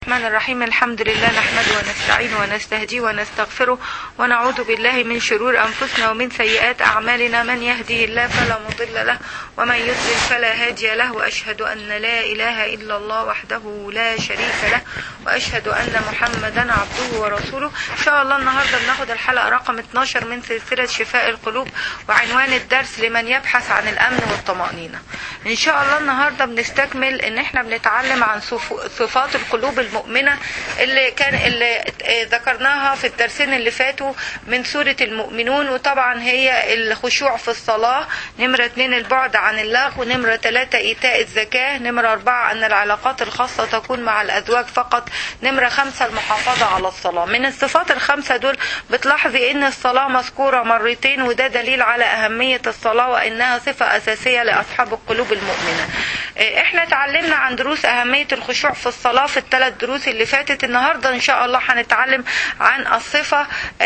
الرحمن الرحيم الحمد لله نحمده ونستعينه ونستهديه ونستغفره ونعوذ بالله من شرور أنفسنا ومن سيئات أعمالنا من يهده الله فلا مضل له ومن يضلل فلا هادي له وأشهد أن لا إله إلا الله وحده لا شريك له وأشهد أن محمدا عبده ورسوله إن شاء الله النهاردة بناخد الحلقة رقم 12 من سلسلة شفاء القلوب وعنوان الدرس لمن يبحث عن الأمن والطمأنينة إن شاء الله النهاردة بنستكمل إن إحنا بنتعلم عن صفات القلوب المؤمنة اللي كان اللي ذكرناها في الدرسين اللي فاتوا من سورة المؤمنون وطبعا هي الخشوع في الصلاة نمرة اتنين البعد عن اللغو نمرة ثلاثة إيتاء الزكاة نمرة أربعة أن العلاقات الخاصة تكون مع الأزواج فقط نمرة خمسة المحافظة على الصلاة من الصفات الخمسة دول بتلاحظي إن الصلاة مذكورة مرتين وده دليل على أهمية الصلاة وإنها صفة أساسية لأصحاب القلوب المؤمنة احنا اتعلمنا عن دروس أهمية الخشوع في الصلاة في الثلاث دروس اللي فاتت النهاردة إن شاء الله هنتعلم عن الصفة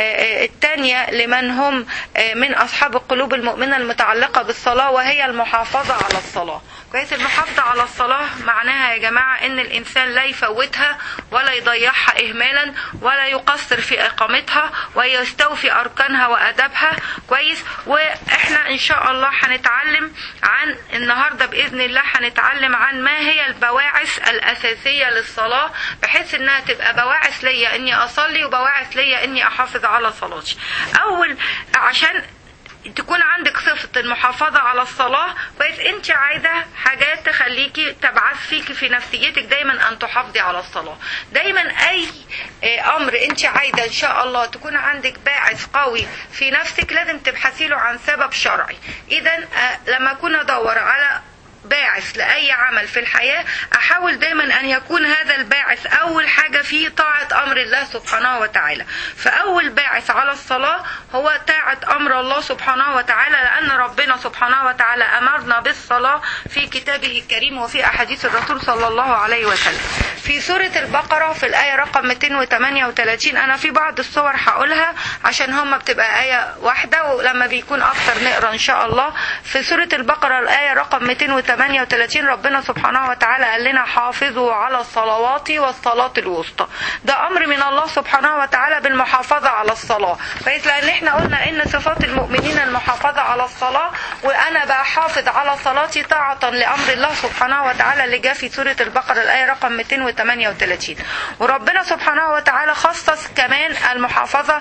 الثانية لمن هم من أصحاب القلوب المؤمنة المتعلقة بالصلاة وهي المحافظة على الصلاة كويس المحافظة على الصلاة معناها يا جماعة إن الإنسان لا يفوتها ولا يضيعها إهمالا ولا يقصر في إقامتها ويستوفي أركانها وأدبها كويس وإحنا إن شاء الله هنتعلم عن النهاردة بإذن الله هنتعلم عن ما هي البواعث الأساسية للصلاة بحيث إنها تبقى بواعث ليا إني أصلي وبواعث ليا إني أحافظ على صلاتي أول عشان تكون عندك صفة المحافظة على الصلاة كويس انت عايزة حاجات تخليكي تبعث فيكي في نفسيتك دايما ان تحافظي على الصلاة دايما اي امر انت عايزة ان شاء الله تكون عندك باعث قوي في نفسك لازم تبحثي له عن سبب شرعي اذا لما اكون ادور على باعث لأي عمل في الحياة أحاول دايما أن يكون هذا الباعث أول حاجة فيه طاعة أمر الله سبحانه وتعالى فأول باعث على الصلاة هو طاعة أمر الله سبحانه وتعالى لأن ربنا سبحانه وتعالى أمرنا بالصلاة في كتابه الكريم وفي أحاديث الرسول صلى الله عليه وسلم في سورة البقرة في الآية رقم 238 أنا في بعض الصور هقولها عشان هما بتبقى آية واحدة ولما بيكون أكتر نقرأ إن شاء الله في سورة البقرة الآية رقم 238 38 ربنا سبحانه وتعالى قال لنا حافظوا على الصلوات والصلاة الوسطى ده أمر من الله سبحانه وتعالى بالمحافظة على الصلاة كويس لأن احنا قلنا إن صفات المؤمنين المحافظة على الصلاة وأنا بحافظ على صلاتي طاعة لأمر الله سبحانه وتعالى اللي جاء في سورة البقرة الآية رقم 238 وربنا سبحانه وتعالى خصص كمان المحافظة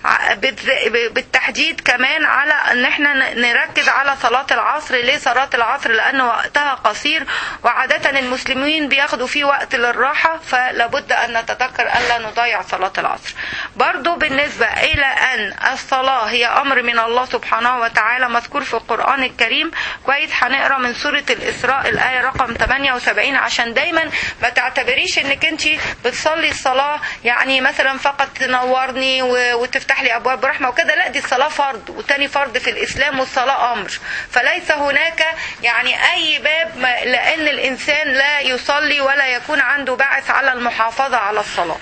بالتحديد كمان على ان احنا نركز على صلاة العصر ليه صلاة العصر لأنه وقتها قصير وعادة المسلمين بياخدوا فيه وقت للراحة فلابد أن نتذكر ألا نضيع صلاة العصر برضو بالنسبة إلى أن الصلاة هي أمر من الله سبحانه وتعالى مذكور في القرآن الكريم كويس هنقرا من سورة الإسراء الآية رقم 78 عشان دايما ما تعتبريش انك انت بتصلي الصلاة يعني مثلا فقط تنورني وتفتح لي أبواب رحمة وكده لا دي الصلاة فرض وتاني فرض في الإسلام والصلاة أمر فليس هناك يعني أي باب لأن الإنسان لا يصلي ولا يكون عنده بعث على المحافظة على الصلاة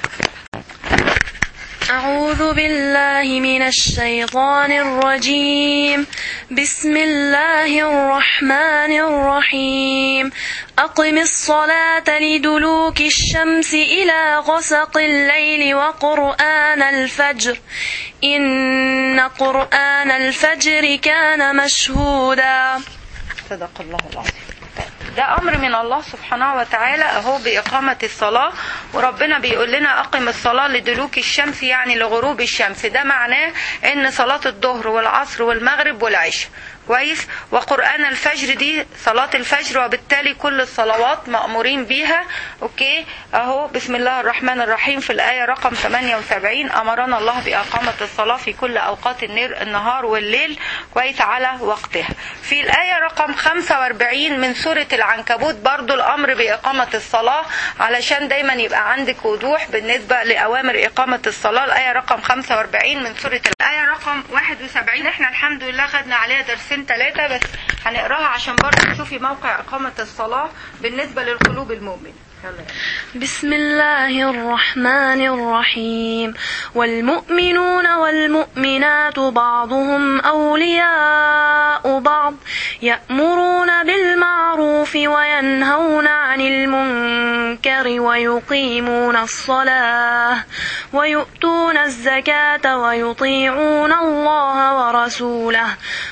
أعوذ بالله من الشيطان الرجيم بسم الله الرحمن الرحيم أقم الصلاة لدلوك الشمس إلى غسق الليل وقرآن الفجر إن قرآن الفجر كان مشهودا صدق الله العظيم ده امر من الله سبحانه وتعالى اهو باقامه الصلاه وربنا بيقول لنا اقم الصلاه لدلوك الشمس يعني لغروب الشمس ده معناه ان صلاه الظهر والعصر والمغرب والعشاء كويس وقرآن الفجر دي صلاة الفجر وبالتالي كل الصلوات مأمورين بيها اوكي اهو بسم الله الرحمن الرحيم في الآية رقم 78 أمرنا الله بإقامة الصلاة في كل أوقات النهار والليل كويس على وقتها في الآية رقم 45 من سورة العنكبوت برضو الأمر بإقامة الصلاة علشان دايما يبقى عندك وضوح بالنسبة لأوامر إقامة الصلاة الآية رقم 45 من سورة الآية رقم 71 احنا الحمد لله خدنا عليها درسين ثلاثة بس هنقراها عشان برضه تشوفي موقع إقامة الصلاة بالنسبة للقلوب المؤمنة بسم الله الرحمن الرحيم والمؤمنون والمؤمنات بعضهم أولياء بعض يأمرون بالمعروف وينهون عن المنكر ويقيمون الصلاة ويؤتون الزكاة ويطيعون الله ورسوله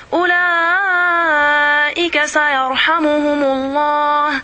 أولئك سيرحمهم الله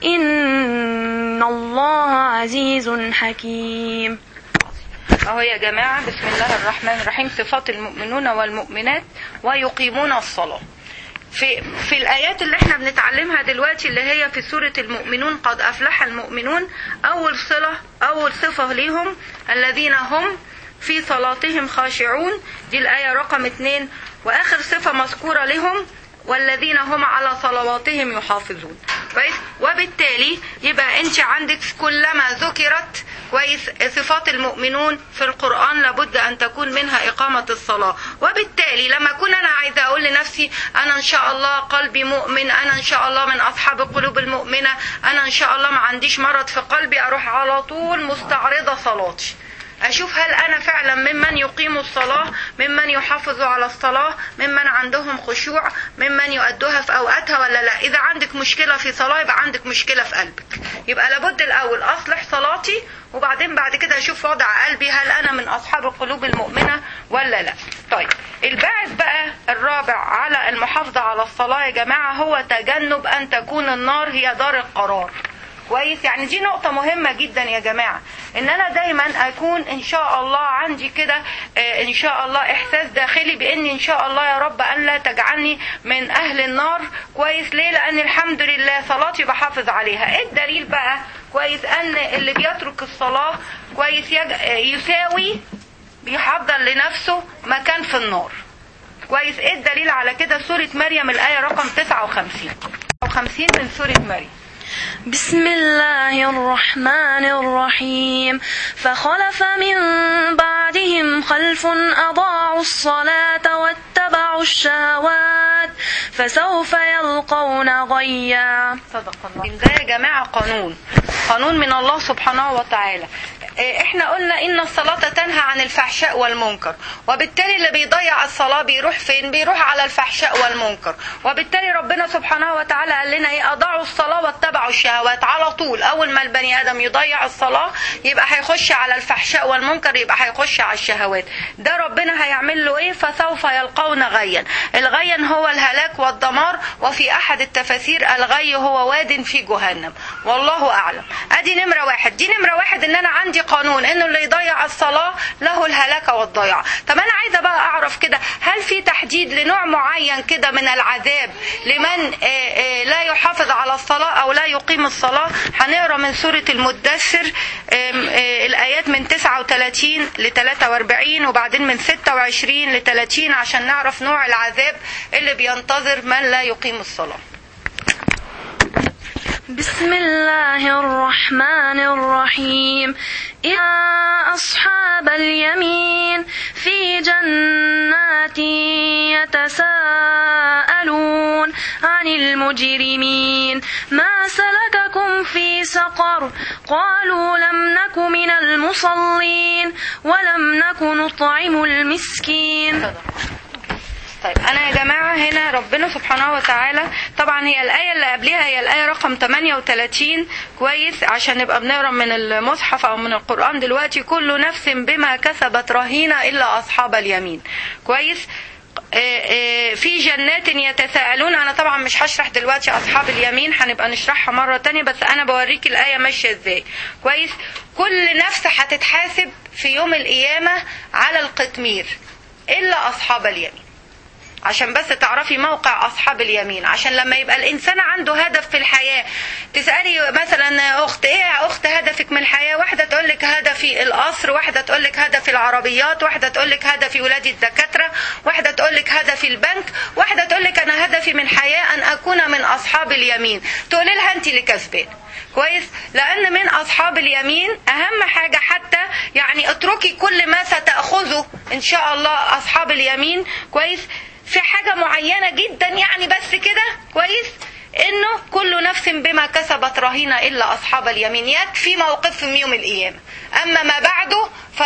إن الله عزيز حكيم اهو يا جماعة بسم الله الرحمن الرحيم صفات المؤمنون والمؤمنات ويقيمون الصلاة في في الايات اللي احنا بنتعلمها دلوقتي اللي هي في سورة المؤمنون قد افلح المؤمنون اول صلة اول صفة ليهم الذين هم في صلاتهم خاشعون دي الاية رقم اتنين واخر صفة مذكورة لهم والذين هم على صلواتهم يحافظون كويس وبالتالي يبقى انت عندك كلما ذكرت كويس صفات المؤمنون في القرآن لابد أن تكون منها إقامة الصلاة وبالتالي لما أكون أنا عايزة أقول لنفسي أنا إن شاء الله قلبي مؤمن أنا إن شاء الله من أصحاب القلوب المؤمنة أنا إن شاء الله ما عنديش مرض في قلبي أروح على طول مستعرضة صلاتي أشوف هل أنا فعلا ممن يقيم الصلاة ممن يحافظ على الصلاة ممن عندهم خشوع ممن يؤدوها في أوقاتها ولا لا إذا عندك مشكلة في صلاة يبقى عندك مشكلة في قلبك يبقى لابد الأول أصلح صلاتي وبعدين بعد كده أشوف وضع قلبي هل أنا من أصحاب القلوب المؤمنة ولا لا طيب الباعث بقى الرابع على المحافظة على الصلاة يا جماعة هو تجنب أن تكون النار هي دار القرار كويس يعني دي نقطة مهمة جدا يا جماعة ان انا دايما اكون ان شاء الله عندي كده آه، ان شاء الله احساس داخلي باني ان شاء الله يا رب ان لا تجعلني من اهل النار كويس ليه لان الحمد لله صلاتي بحافظ عليها ايه الدليل بقى كويس ان اللي بيترك الصلاة كويس يج... آه، يساوي بيحضر لنفسه مكان في النار كويس ايه الدليل على كده سورة مريم الآية رقم 59 59 من سورة مريم بسم الله الرحمن الرحيم فخلف من بعدهم خلف أضاعوا الصلاة واتبعوا الشهوات فسوف يلقون غيا صدق الله ده يا جماعة قانون قانون من الله سبحانه وتعالى إيه، احنا قلنا ان الصلاة تنهى عن الفحشاء والمنكر وبالتالي اللي بيضيع الصلاة بيروح فين بيروح على الفحشاء والمنكر وبالتالي ربنا سبحانه وتعالى قال لنا ايه اضاعوا الصلاة واتبعوا الشهوات على طول اول ما البني ادم يضيع الصلاة يبقى هيخش على الفحشاء والمنكر يبقى هيخش على الشهوات ده ربنا هيعمل له ايه فسوف يلقون غيا الغيا هو الهلاك والدمار وفي احد التفاسير الغي هو واد في جهنم والله اعلم ادي نمرة واحد دي نمرة واحد ان انا عندي قانون انه اللي يضيع الصلاة له الهلاك والضياع طب انا عايزة بقى اعرف كده هل في تحديد لنوع معين كده من العذاب لمن آه، آه، لا يحافظ على الصلاة او لا يقيم الصلاة هنقرا من سورة المدثر آم، آه، الايات من 39 ل 43 وبعدين من 26 ل 30 عشان نعرف نوع العذاب اللي بينتظر من لا يقيم الصلاة بسم الله الرحمن الرحيم يا أصحاب اليمين في جنات يتساءلون عن المجرمين ما سلككم في سقر قالوا لم نك من المصلين ولم نك نطعم المسكين طيب انا يا جماعه هنا ربنا سبحانه وتعالى طبعا هي الايه اللي قبلها هي الايه رقم 38 كويس عشان نبقى بنقرا من المصحف او من القران دلوقتي كل نفس بما كسبت رهينه الا اصحاب اليمين كويس آه، آه، في جنات يتساءلون انا طبعا مش هشرح دلوقتي اصحاب اليمين هنبقى نشرحها مره تانية بس انا بوريك الايه ماشيه ازاي كويس كل نفس هتتحاسب في يوم القيامه على القطمير الا اصحاب اليمين عشان بس تعرفي موقع اصحاب اليمين عشان لما يبقى الانسان عنده هدف في الحياه تسالي مثلا اخت ايه يا اخت هدفك من الحياه واحده تقول لك هدفي القصر واحده تقول لك هدفي العربيات واحده تقول لك هدفي ولادي الدكاتره واحده تقول لك هدفي البنك واحده تقول لك انا هدفي من الحياه ان اكون من اصحاب اليمين تقولي لها انت اللي كسبان كويس لان من اصحاب اليمين اهم حاجه حتى يعني اتركي كل ما ستاخذه ان شاء الله اصحاب اليمين كويس في حاجة معينة جدا يعني بس كده كويس انه كل نفس بما كسبت رهينه الا اصحاب اليمين يكفي موقفهم يوم القيامه اما ما بعده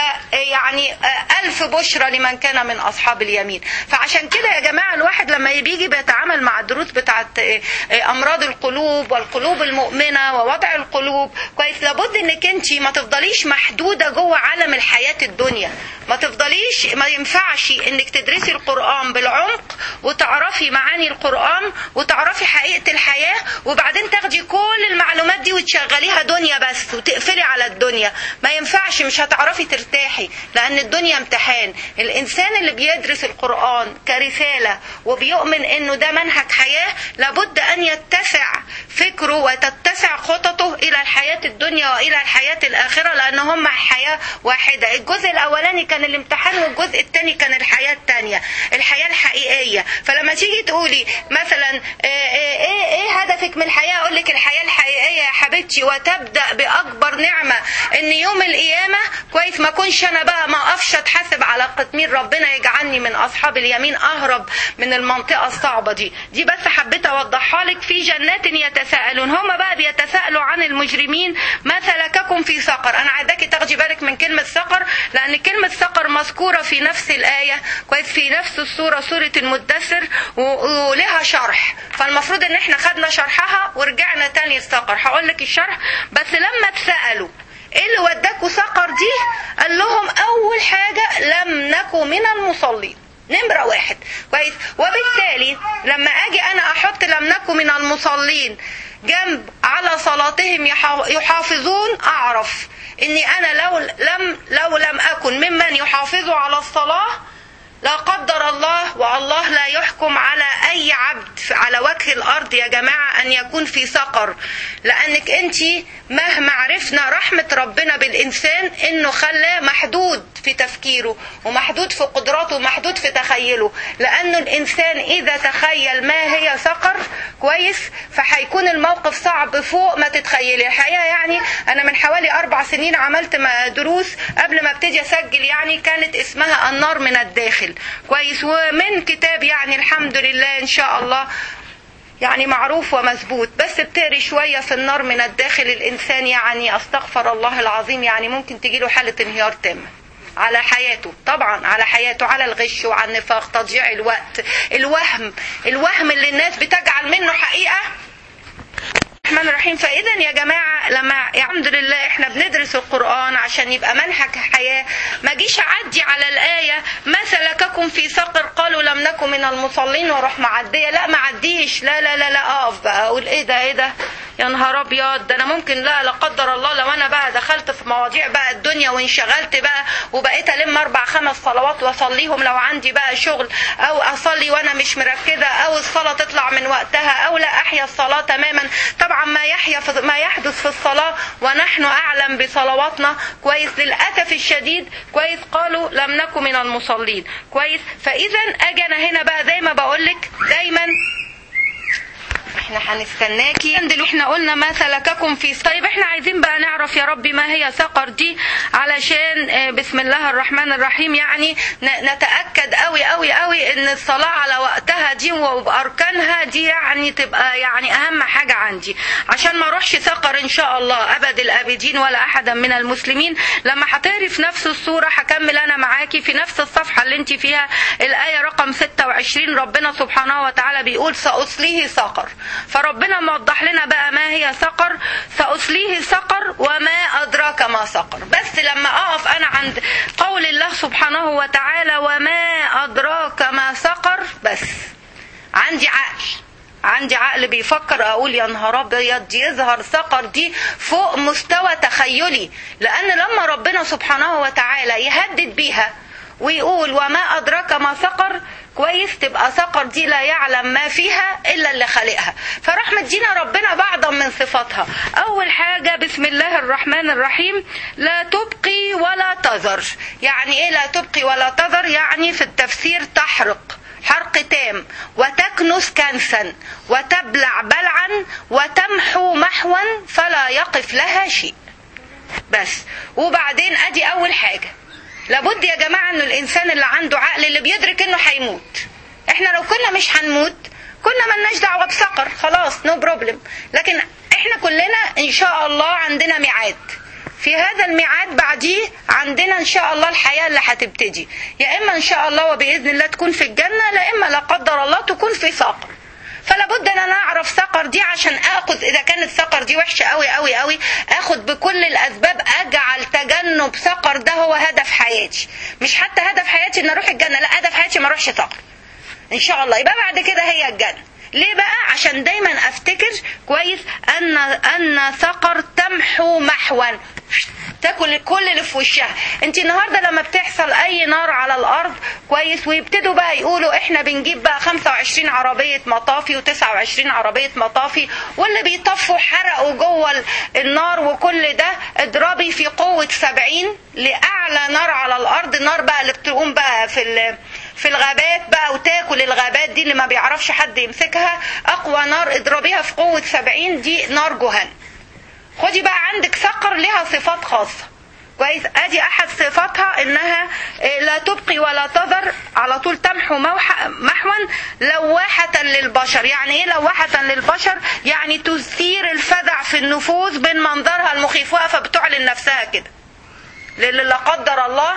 فيعني ألف بشرى لمن كان من أصحاب اليمين فعشان كده يا جماعة الواحد لما بيجي بيتعامل مع الدروس بتاعت أمراض القلوب والقلوب المؤمنة ووضع القلوب كويس لابد انك انت ما تفضليش محدودة جوه عالم الحياة الدنيا ما تفضليش ما ينفعش انك تدرسي القرآن بالعمق وتعرفي معاني القرآن وتعرفي حقيقة الحياة وبعدين تاخدي كل المعلومات دي وتشغليها دنيا بس وتقفلي على الدنيا ما ينفعش مش هتعرفي ترتاحي لان الدنيا امتحان الانسان اللي بيدرس القرآن كرسالة وبيؤمن انه ده منهج حياة لابد ان يتسع فكره وتتسع خططه الى الحياة الدنيا والى الحياة الاخرة لان هم حياة واحدة الجزء الاولاني كان الامتحان والجزء الثاني كان الحياة الثانية الحياة الحقيقية فلما تيجي تقولي مثلا ايه, إيه, إيه هدفك من الحياة اقول لك الحياة الحقيقية يا حبيبتي وتبدأ باكبر نعمة ان يوم القيامة كويس ما اكونش انا بقى ما اقفش اتحاسب على قتمين ربنا يجعلني من اصحاب اليمين اهرب من المنطقة الصعبة دي دي بس حبيت اوضحها لك في جنات يتساءلون هم بقى بيتساءلوا عن المجرمين ما سلككم في سقر انا عايزاكي تاخدي بالك من كلمة سقر لان كلمة سقر مذكورة في نفس الآية كويس في نفس السورة سورة المدثر ولها شرح فالمفروض ان احنا خدنا شرحها ورجعنا تاني لسقر هقول لك الشرح بس لما اتسألوا ايه اللي وداكوا سقر دي قال لهم اول حاجة لم نكن من المصلين نمرة واحد كويس وبالتالي لما اجي انا احط لم نكن من المصلين جنب على صلاتهم يحافظون اعرف اني انا لو لم لو لم اكن ممن يحافظ على الصلاه لا قدر الله والله لا يحكم على اي عبد على وجه الارض يا جماعه ان يكون في سقر لانك انت مهما عرفنا رحمه ربنا بالانسان انه خلاه محدود في تفكيره ومحدود في قدراته ومحدود في تخيله لانه الانسان اذا تخيل ما هي سقر كويس فهيكون الموقف صعب فوق ما تتخيلي الحقيقه يعني انا من حوالي اربع سنين عملت دروس قبل ما ابتدي اسجل يعني كانت اسمها النار من الداخل كويس ومن كتاب يعني الحمد لله ان شاء الله يعني معروف ومثبوت بس بتقري شوية في النار من الداخل الإنسان يعني أستغفر الله العظيم يعني ممكن تجيله حالة انهيار تام على حياته طبعا على حياته على الغش وعلى النفاق تضييع الوقت الوهم الوهم اللي الناس بتجعل منه حقيقة الرحمن الرحيم فاذا يا جماعه لما الحمد لله احنا بندرس القران عشان يبقى منهج حياه ما جيش اعدي على الايه ما سلككم في سقر قالوا لم نكن من المصلين واروح معديه لا ما عديش لا لا لا لا اقف بقى اقول ايه ده ايه ده يا نهار ابيض ده انا ممكن لا لا قدر الله لو انا بقى دخلت في مواضيع بقى الدنيا وانشغلت بقى وبقيت الم اربع خمس صلوات واصليهم لو عندي بقى شغل او اصلي وانا مش مركزه او الصلاه تطلع من وقتها او لا احيا الصلاه تماما طبعا ما يحيا في ما يحدث في الصلاه ونحن اعلم بصلواتنا كويس للاسف الشديد كويس قالوا لم نكن من المصلين كويس فاذا اجي انا هنا بقى زي ما بقول لك دايما احنا هنستناكي اللي احنا قلنا ما سلككم في طيب احنا عايزين بقى نعرف يا ربي ما هي سقر دي علشان بسم الله الرحمن الرحيم يعني نتاكد قوي قوي قوي ان الصلاه على وقتها دي وباركانها دي يعني تبقى يعني اهم حاجه عندي عشان ما اروحش سقر ان شاء الله ابد الابدين ولا احدا من المسلمين لما هتقري في نفس السوره هكمل انا معاكي في نفس الصفحه اللي انت فيها الايه رقم 26 ربنا سبحانه وتعالى بيقول ساصليه سقر فربنا موضح لنا بقى ما هي سقر سأصليه سقر وما أدراك ما سقر بس لما أقف أنا عند قول الله سبحانه وتعالى وما أدراك ما سقر بس عندي عقل عندي عقل بيفكر اقول يا نهار ابيض يظهر سقر دي فوق مستوى تخيلي لان لما ربنا سبحانه وتعالى يهدد بيها ويقول وما أدراك ما سقر كويس تبقى سقر دي لا يعلم ما فيها إلا اللي خلقها فراح مدينا ربنا بعضا من صفاتها أول حاجة بسم الله الرحمن الرحيم لا تبقي ولا تذر يعني إيه لا تبقي ولا تذر يعني في التفسير تحرق حرق تام وتكنس كنسا وتبلع بلعا وتمحو محوا فلا يقف لها شيء بس وبعدين ادي اول حاجه لابد يا جماعة ان الانسان اللي عنده عقل اللي بيدرك انه هيموت احنا لو كنا مش هنموت كنا ملناش دعوه بسقر خلاص نو no بروبلم لكن احنا كلنا ان شاء الله عندنا ميعاد في هذا الميعاد بعديه عندنا ان شاء الله الحياه اللي هتبتدي يا اما ان شاء الله وباذن الله تكون في الجنه لا اما لا قدر الله تكون في سقر فلا بد ان انا اعرف سقر دي عشان اخذ اذا كانت سقر دي وحشه قوي قوي قوي اخذ بكل الاسباب اجعل تجنب سقر ده هو هدف حياتي مش حتى هدف حياتي ان اروح الجنه لا هدف حياتي ما اروحش سقر ان شاء الله يبقى بعد كده هي الجنه ليه بقى عشان دايما افتكر كويس ان ان سقر تمحو محوا تاكل كل اللي في وشها انت النهارده لما بتحصل اي نار على الارض كويس ويبتدوا بقى يقولوا احنا بنجيب بقى 25 عربيه مطافي و29 عربيه مطافي واللي بيطفوا حرقوا جوه النار وكل ده اضربي في قوه 70 لاعلى نار على الارض النار بقى اللي بتقوم بقى في في الغابات بقى وتاكل الغابات دي اللي ما بيعرفش حد يمسكها اقوى نار اضربيها في قوه 70 دي نار جهنم خدي بقى عندك سقر لها صفات خاصة كويس ادي احد صفاتها انها لا تبقي ولا تذر على طول تمحو محوا لواحة للبشر يعني ايه لواحة للبشر يعني تثير الفزع في النفوس من منظرها المخيف واقفة بتعلن نفسها كده للي لا قدر الله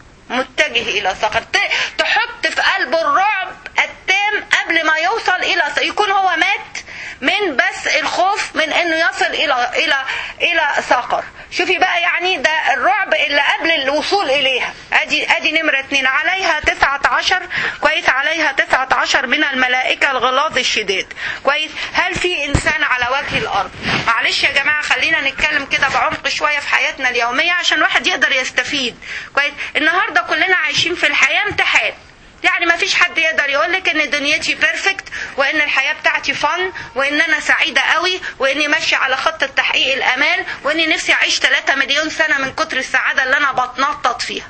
متجه الى سقر تحط في قلبه الرعب التام قبل ما يوصل الى يكون هو مات من بس الخوف من انه يصل الى الى الى سقر شوفي بقى يعني ده الرعب اللي قبل الوصول اليها ادي ادي نمره اتنين عليها تسعة عشر كويس عليها تسعة عشر من الملائكه الغلاظ الشداد كويس هل في انسان على وجه الارض معلش يا جماعه خلينا نتكلم كده بعمق شويه في حياتنا اليوميه عشان الواحد يقدر يستفيد كويس النهارده كلنا عايشين في الحياه امتحان يعني ما فيش حد يقدر يقول لك ان دنيتي بيرفكت وان الحياه بتاعتي فن وان انا سعيده قوي واني ماشيه على خط تحقيق الامال واني نفسي اعيش 3 مليون سنه من كتر السعاده اللي انا بتنطط فيها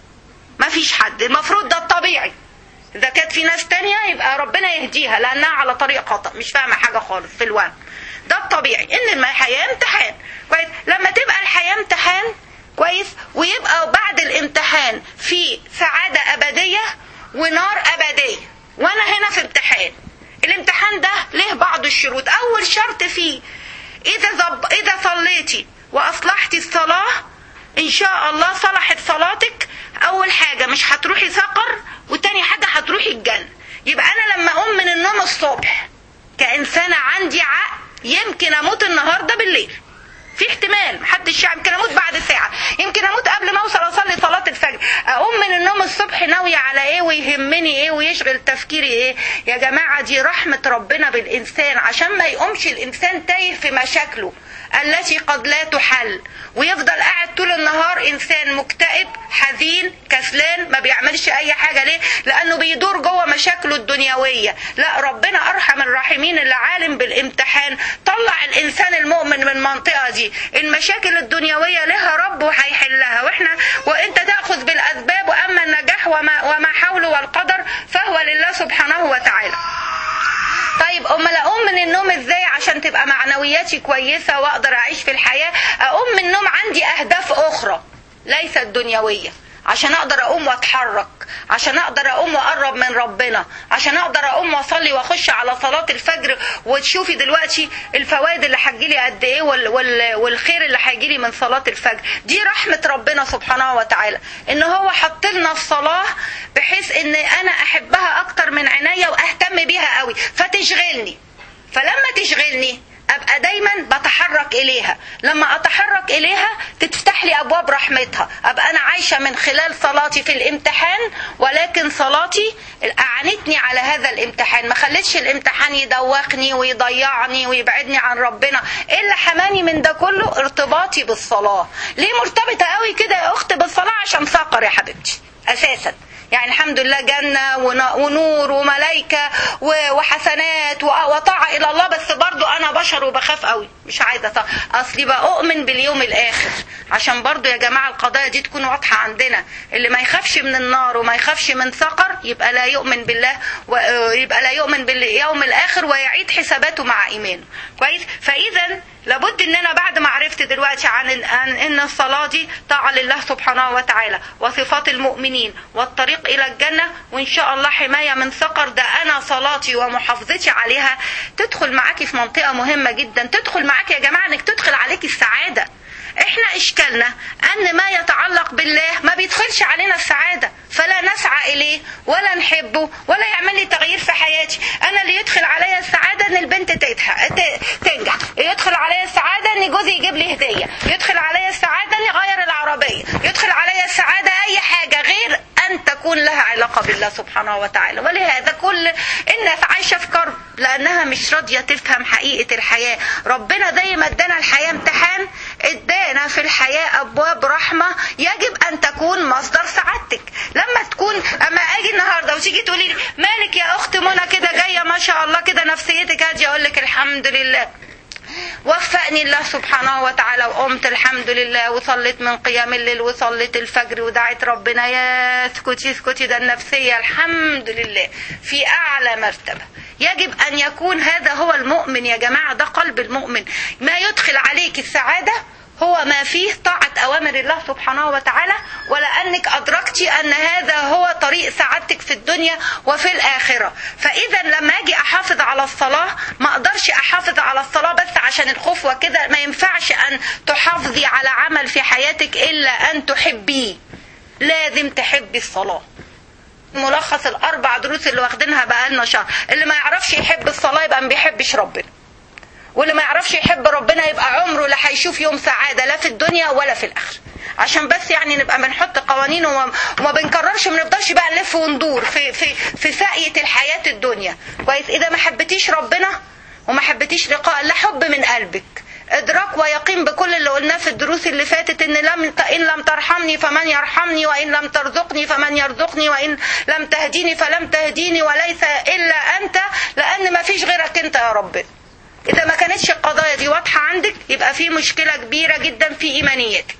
ما فيش حد المفروض ده الطبيعي اذا كانت في ناس تانية يبقى ربنا يهديها لانها على طريق خطا مش فاهمه حاجه خالص في الوهم ده الطبيعي ان الحياه امتحان كويس لما تبقى الحياه امتحان كويس ويبقى بعد الامتحان في سعاده ابديه ونار أبدية وأنا هنا في امتحان الامتحان ده له بعض الشروط أول شرط فيه إذا زب... إذا صليتي وأصلحتي الصلاة إن شاء الله صلحت صلاتك أول حاجة مش هتروحي سقر وتاني حاجة هتروحي الجنة يبقى أنا لما أقوم من النوم الصبح كإنسانة عندي عقل يمكن أموت النهاردة بالليل في احتمال محدش يمكن اموت بعد ساعه يمكن اموت قبل ما اوصل اصلي صلاه الفجر اقوم من النوم الصبح ناويه على ايه ويهمني ايه ويشغل تفكيري ايه يا جماعه دي رحمه ربنا بالانسان عشان ما يقومش الانسان تايه في مشاكله التي قد لا تحل ويفضل قاعد طول النهار انسان مكتئب حزين كسلان ما بيعملش اي حاجه ليه لانه بيدور جوه مشاكله الدنيويه لا ربنا ارحم الراحمين اللي عالم بالامتحان طلع الانسان المؤمن من المنطقه دي المشاكل الدنيويه لها رب وهيحلها واحنا وانت تاخذ بالاسباب واما النجاح وما وما حوله والقدر فهو لله سبحانه وتعالى طيب امال اقوم من النوم ازاي عشان تبقى معنوياتي كويسه واقدر اعيش في الحياه اقوم من النوم عندي اهداف اخرى ليست دنيويه عشان اقدر اقوم واتحرك عشان اقدر اقوم واقرب من ربنا عشان اقدر اقوم واصلي واخش على صلاه الفجر وتشوفي دلوقتي الفوائد اللي هتجيلي قد ايه وال وال والخير اللي هيجيلي من صلاه الفجر دي رحمه ربنا سبحانه وتعالى ان هو حط لنا الصلاه بحيث ان انا احبها اكتر من عينيا واهتم بيها قوي فتشغلني فلما تشغلني ابقى دايما بتحرك اليها لما اتحرك اليها تفتح لي ابواب رحمتها ابقى انا عايشه من خلال صلاتي في الامتحان ولكن صلاتي اعنتني على هذا الامتحان ما خلتش الامتحان يدوخني ويضيعني ويبعدني عن ربنا ايه اللي حماني من ده كله ارتباطي بالصلاه ليه مرتبطه قوي كده يا اخت بالصلاه عشان سقر يا حبيبتي اساسا يعني الحمد لله جنة ونور وملائكة وحسنات وطاعة إلى الله بس برضو أنا بشر وبخاف قوي مش عايزة طبعا. أصلي بقى أؤمن باليوم الآخر عشان برضو يا جماعة القضايا دي تكون واضحة عندنا اللي ما يخافش من النار وما يخافش من سقر يبقى لا يؤمن بالله ويبقى لا يؤمن باليوم الآخر ويعيد حساباته مع إيمانه كويس فإذا لابد ان انا بعد ما عرفت دلوقتي عن عن ان الصلاه دي طاعه لله سبحانه وتعالى وصفات المؤمنين والطريق الى الجنه وان شاء الله حمايه من سقر ده انا صلاتي ومحافظتي عليها تدخل معاكي في منطقه مهمه جدا تدخل معاكي يا جماعه انك تدخل عليكي السعاده احنا اشكالنا ان ما يتعلق بالله ما بيدخلش علينا السعاده فلا نسعى اليه ولا نحبه ولا يعمل لي تغيير في حياتي انا اللي يدخل عليا السعاده ان البنت تتح... ت- تنجح يدخل عليا السعاده ان جوزي يجيب لي هديه يدخل عليا السعاده ان يغير العربيه يدخل عليا السعاده اي حاجه غير ان تكون لها علاقه بالله سبحانه وتعالى ولهذا كل الناس عايشه في كرب لانها مش راضيه تفهم حقيقه الحياه ربنا زي ما ادانا الحياه امتحان ادانا في الحياه ابواب رحمه يجب ان تكون مصدر سعادتك لما تكون اما اجي النهارده وتيجي تقولي لي مالك يا اخت منى كده جايه ما شاء الله كده نفسيتك هاديه اقول لك الحمد لله وفقني الله سبحانه وتعالى وقمت الحمد لله وصليت من قيام الليل وصليت الفجر ودعيت ربنا يا اسكتي اسكتي ده النفسية الحمد لله في أعلى مرتبة يجب أن يكون هذا هو المؤمن يا جماعة ده قلب المؤمن ما يدخل عليك السعادة هو ما فيه طاعة أوامر الله سبحانه وتعالى ولأنك أدركتي أن هذا هو طريق سعادتك في الدنيا وفي الآخرة فإذا لما أجي أحافظ على الصلاة ما أقدرش أحافظ على الصلاة بس عشان الخوف وكده ما ينفعش أن تحافظي على عمل في حياتك إلا أن تحبيه لازم تحبي الصلاة ملخص الأربع دروس اللي واخدينها بقالنا شهر اللي ما يعرفش يحب الصلاة يبقى ما بيحبش ربنا واللي ما يعرفش يحب ربنا يبقى عمره لا هيشوف يوم سعادة لا في الدنيا ولا في الآخرة عشان بس يعني نبقى بنحط قوانين وما, وما بنكررش ما نفضلش بقى نلف وندور في في في ساقية الحياة الدنيا كويس إذا ما حبيتيش ربنا وما حبيتيش لقاء لا حب من قلبك ادراك ويقين بكل اللي قلناه في الدروس اللي فاتت ان لم ان لم ترحمني فمن يرحمني وان لم ترزقني فمن يرزقني وان لم تهديني فلم تهديني وليس الا انت لان ما فيش غيرك انت يا ربنا إذا ما كانتش القضايا دي واضحة عندك يبقى في مشكلة كبيرة جدا في إيمانيتك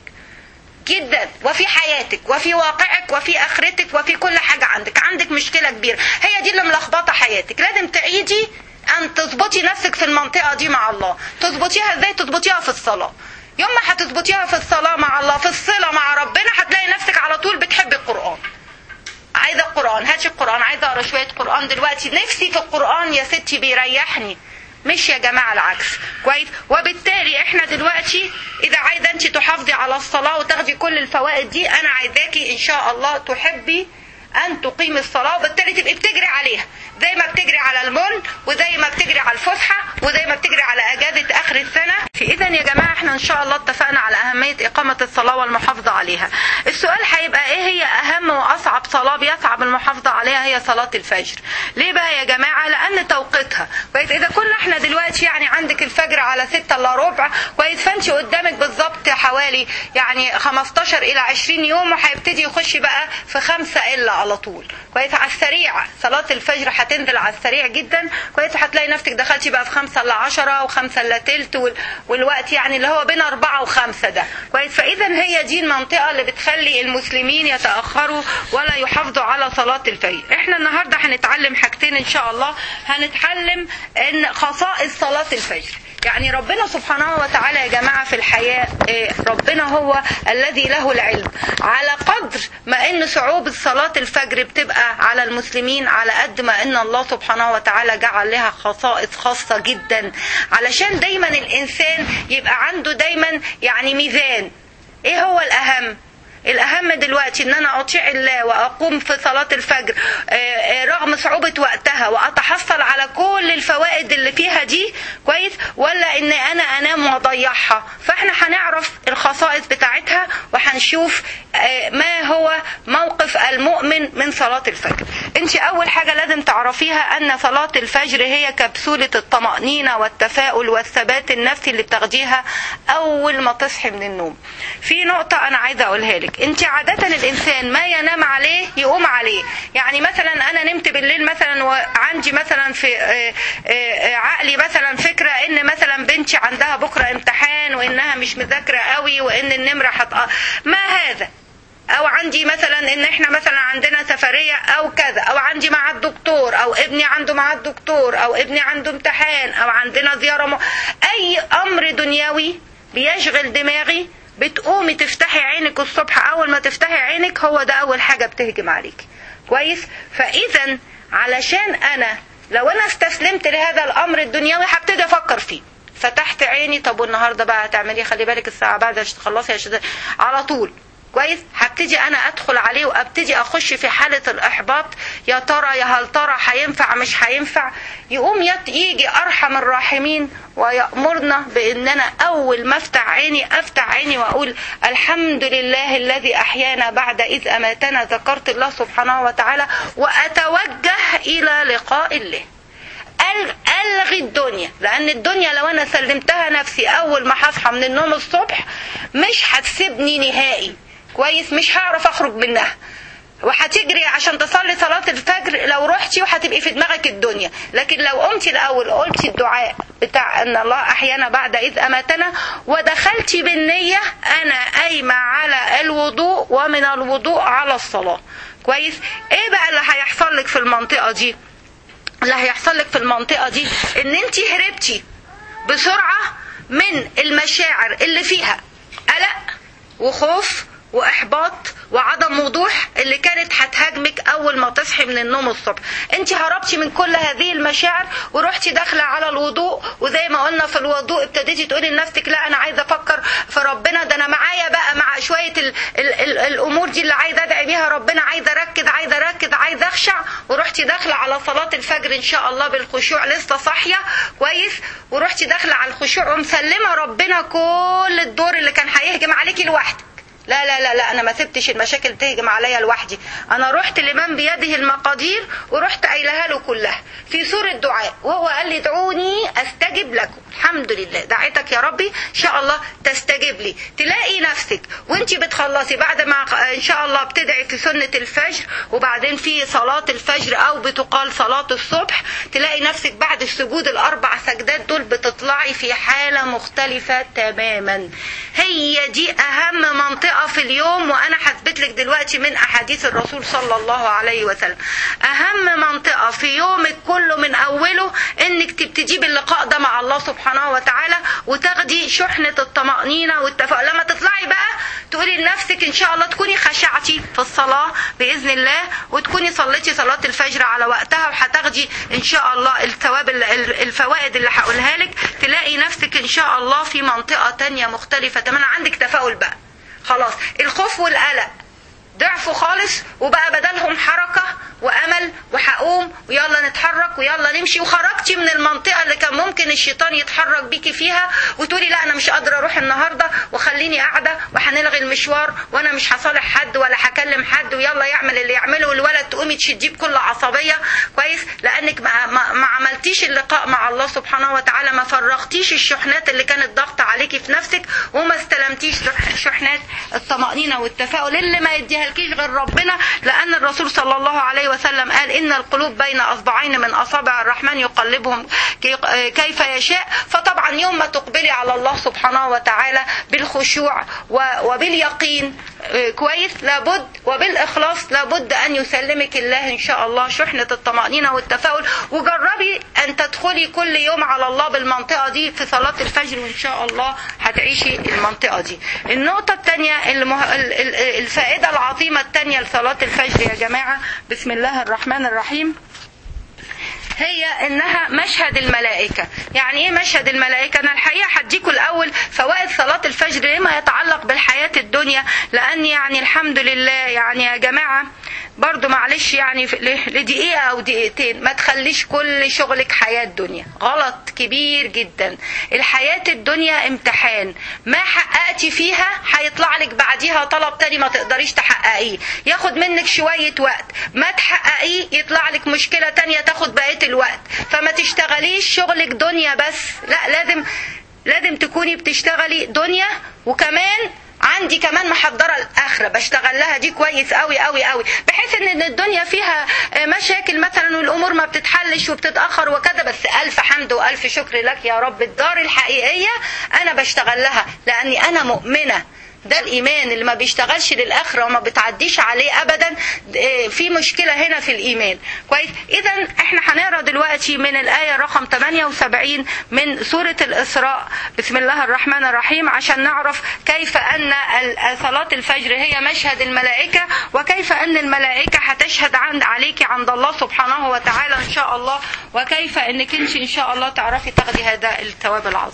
جدا وفي حياتك وفي واقعك وفي آخرتك وفي كل حاجة عندك عندك مشكلة كبيرة هي دي اللي ملخبطة حياتك لازم تعيدي أن تظبطي نفسك في المنطقة دي مع الله تظبطيها إزاي تظبطيها في الصلاة يوم ما هتظبطيها في الصلاة مع الله في الصلة مع ربنا هتلاقي نفسك على طول بتحبي القرآن عايزة القرآن هاتي القرآن عايزة أقرأ شوية قرآن دلوقتي نفسي في القرآن يا ستي بيريحني مش يا جماعة العكس كويس وبالتالي احنا دلوقتي اذا عايزة انت تحافظي على الصلاة وتاخدي كل الفوائد دي انا عايزاكي ان شاء الله تحبي ان تقيمي الصلاة وبالتالي تبقي بتجري عليها زي ما بتجري على المن وزي ما بتجري على الفسحة وزي ما بتجري على اجازة اخر السنة اذا يا جماعة احنا ان شاء الله اتفقنا على اهمية اقامة الصلاة والمحافظة عليها السؤال هيبقى ايه هي اهم واصعب صلاة بيصعب المحافظة عليها هي صلاة الفجر ليه بقى يا جماعة لان توقيتها كويس اذا كنا احنا دلوقتي يعني عندك الفجر على 6 الا ربع كويس فانت قدامك بالظبط حوالي يعني 15 الى 20 يوم وهيبتدي يخش بقى في خمسة الا على طول كويس على السريع صلاة الفجر هتنزل على السريع جدا كويس هتلاقي نفسك دخلتي بقى في خمسة الا 10 وخمسة الا تلت وال... والوقت يعني اللي هو بين أربعة وخمسة ده كويس فإذا هي دي المنطقة اللي بتخلي المسلمين يتأخروا ولا يحافظوا على صلاة الفجر احنا النهاردة هنتعلم حاجتين إن شاء الله هنتعلم إن خصائص صلاة الفجر يعني ربنا سبحانه وتعالى يا جماعة في الحياة ربنا هو الذي له العلم على قدر ما ان صعوبة صلاة الفجر بتبقى على المسلمين على قد ما ان الله سبحانه وتعالى جعل لها خصائص خاصة جدا علشان دايما الانسان يبقى عنده دايما يعني ميزان ايه هو الاهم الأهم دلوقتي إن أنا أطيع الله وأقوم في صلاة الفجر رغم صعوبة وقتها وأتحصل على كل الفوائد اللي فيها دي كويس ولا إن أنا أنام وأضيعها فإحنا هنعرف الخصائص بتاعتها وهنشوف ما هو موقف المؤمن من صلاة الفجر أنت أول حاجة لازم تعرفيها أن صلاة الفجر هي كبسولة الطمأنينة والتفاؤل والثبات النفسي اللي بتاخديها أول ما تصحي من النوم في نقطة أنا عايزة أقولها لك لك انت عادة الانسان ما ينام عليه يقوم عليه يعني مثلا انا نمت بالليل مثلا وعندي مثلا في عقلي مثلا فكرة ان مثلا بنتي عندها بكرة امتحان وانها مش مذاكرة قوي وان النمرة حط ما هذا او عندي مثلا ان احنا مثلا عندنا سفريه او كذا او عندي مع الدكتور او ابني عنده مع الدكتور او ابني عنده امتحان او عندنا زياره م... اي امر دنيوي بيشغل دماغي بتقومي تفتحي عينك الصبح اول ما تفتحي عينك هو ده اول حاجه بتهجم عليك كويس فاذا علشان انا لو انا استسلمت لهذا الامر الدنيوي هبتدي افكر فيه فتحت عيني طب والنهارده بقى هتعملي خلي بالك الساعه بعد عشان تخلصي عشان على طول كويس هبتدي انا ادخل عليه وابتدي اخش في حاله الاحباط يا ترى يا هل ترى هينفع مش هينفع يقوم يت يجي ارحم الراحمين ويامرنا باننا اول ما افتح عيني افتح عيني واقول الحمد لله الذي احيانا بعد اذ اماتنا ذكرت الله سبحانه وتعالى واتوجه الى لقاء الله الغي الدنيا لان الدنيا لو انا سلمتها نفسي اول ما هصحى من النوم الصبح مش هتسيبني نهائي كويس مش هعرف اخرج منها وهتجري عشان تصلي صلاة الفجر لو رحتي وهتبقي في دماغك الدنيا لكن لو قمتي الأول قلتي الدعاء بتاع أن الله أحيانا بعد إذ أماتنا ودخلتي بالنية أنا قايمة على الوضوء ومن الوضوء على الصلاة كويس إيه بقى اللي هيحصل لك في المنطقة دي اللي هيحصل لك في المنطقة دي ان انت هربتي بسرعة من المشاعر اللي فيها قلق وخوف واحباط وعدم وضوح اللي كانت هتهاجمك اول ما تصحي من النوم الصبح انت هربتي من كل هذه المشاعر ورحتي داخله على الوضوء وزي ما قلنا في الوضوء ابتديتي تقولي لنفسك لا انا عايزه افكر في ربنا ده انا معايا بقى مع شويه ال ال ال الامور دي اللي عايزه ادعي بيها ربنا عايزه اركز عايزه اركز عايزه اخشع ورحتي داخله على صلاه الفجر ان شاء الله بالخشوع لسه صاحيه كويس ورحتي داخله على الخشوع ومسلمه ربنا كل الدور اللي كان هيهجم عليكي لوحدك لا لا لا لا انا ما سبتش المشاكل تهجم عليا لوحدي انا رحت لمن بيده المقادير ورحت قايلها له كلها في سورة دعاء وهو قال لي ادعوني استجب لكم الحمد لله دعيتك يا ربي ان شاء الله تستجب لي تلاقي نفسك وانت بتخلصي بعد ما ان شاء الله بتدعي في سنة الفجر وبعدين في صلاة الفجر او بتقال صلاة الصبح تلاقي نفسك بعد السجود الاربع سجدات دول بتطلعي في حالة مختلفة تماما هي دي اهم منطقة في اليوم وانا هثبت لك دلوقتي من احاديث الرسول صلى الله عليه وسلم اهم منطقة في يومك كله من اوله انك تبتدي باللقاء ده مع الله سبحانه وتعالى وتاخدي شحنة الطمأنينة والتفاؤل لما تطلعي بقى تقولي لنفسك ان شاء الله تكوني خشعتي في الصلاة باذن الله وتكوني صليتي صلاة الفجر على وقتها وهتاخدي ان شاء الله الثواب الفوائد اللي هقولها لك تلاقي نفسك ان شاء الله في منطقة تانية مختلفة تماما عندك تفاؤل بقى خلاص الخوف والقلق ضعفوا خالص وبقى بدلهم حركة وأمل وهقوم ويلا نتحرك ويلا نمشي وخرجتي من المنطقة اللي كان ممكن الشيطان يتحرك بيكي فيها وتقولي لا أنا مش قادرة أروح النهاردة وخليني قاعدة وهنلغي المشوار وأنا مش هصالح حد ولا هكلم حد ويلا يعمل اللي يعمله والولد تقومي تشديه بكل عصبية كويس لأنك ما, ما, ما عملتيش اللقاء مع الله سبحانه وتعالى ما فرغتيش الشحنات اللي كانت ضغط عليكي في نفسك وما استلمتيش شحنات الطمأنينة والتفاؤل اللي ما يديها لكيش غير ربنا لأن الرسول صلى الله عليه وسلم قال إن القلوب بين أصبعين من أصابع الرحمن يقلبهم كيف يشاء فطبعا يوم ما تقبلي على الله سبحانه وتعالى بالخشوع وباليقين كويس لابد وبالإخلاص لابد أن يسلمك الله إن شاء الله شحنة الطمأنينة والتفاؤل وجربي أن تدخلي كل يوم على الله بالمنطقة دي في صلاة الفجر وإن شاء الله هتعيشي المنطقة دي النقطة الثانية المه... الفائدة العظيمة الثانية لصلاة الفجر يا جماعة بسم الله الرحمن الرحيم هي انها مشهد الملائكة يعني ايه مشهد الملائكة انا الحقيقة هديكوا الاول فوائد صلاة الفجر لما يتعلق بالحياة الدنيا لان يعني الحمد لله يعني يا جماعة برضو معلش يعني لدقيقة او دقيقتين ما تخليش كل شغلك حياة دنيا غلط كبير جدا الحياة الدنيا امتحان ما حققتي فيها هيطلع لك بعديها طلب تاني ما تقدريش تحققيه ياخد منك شوية وقت ما تحققيه يطلع لك مشكلة تانية تاخد بقية الوقت فما تشتغليش شغلك دنيا بس لا لازم لازم تكوني بتشتغلي دنيا وكمان عندي كمان محضره الاخره بشتغل لها دي كويس قوي قوي قوي بحيث ان الدنيا فيها مشاكل مثلا والامور ما بتتحلش وبتتاخر وكذا بس الف حمد والف شكر لك يا رب الدار الحقيقيه انا بشتغل لها لاني انا مؤمنه ده الايمان اللي ما بيشتغلش للاخره وما بتعديش عليه ابدا آه، في مشكله هنا في الايمان كويس اذا احنا هنقرا دلوقتي من الايه رقم 78 من سوره الاسراء بسم الله الرحمن الرحيم عشان نعرف كيف ان ال- صلاه الفجر هي مشهد الملائكه وكيف ان الملائكه هتشهد عند عليك عند الله سبحانه وتعالى ان شاء الله وكيف انك انت ان شاء الله تعرفي تاخدي هذا الثواب العظيم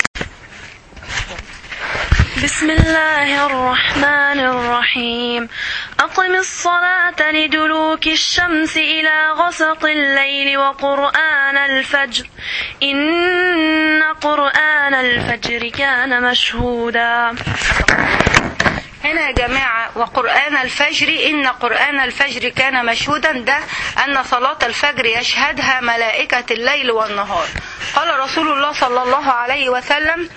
بسم الله الرحمن الرحيم أقم الصلاة لدلوك الشمس إلى غسق الليل وقرآن الفجر إن قرآن الفجر كان مشهودا هنا يا جماعة وقرآن الفجر إن قرآن الفجر كان مشهودا ده أن صلاة الفجر يشهدها ملائكة الليل والنهار قال رسول الله صلى الله عليه وسلم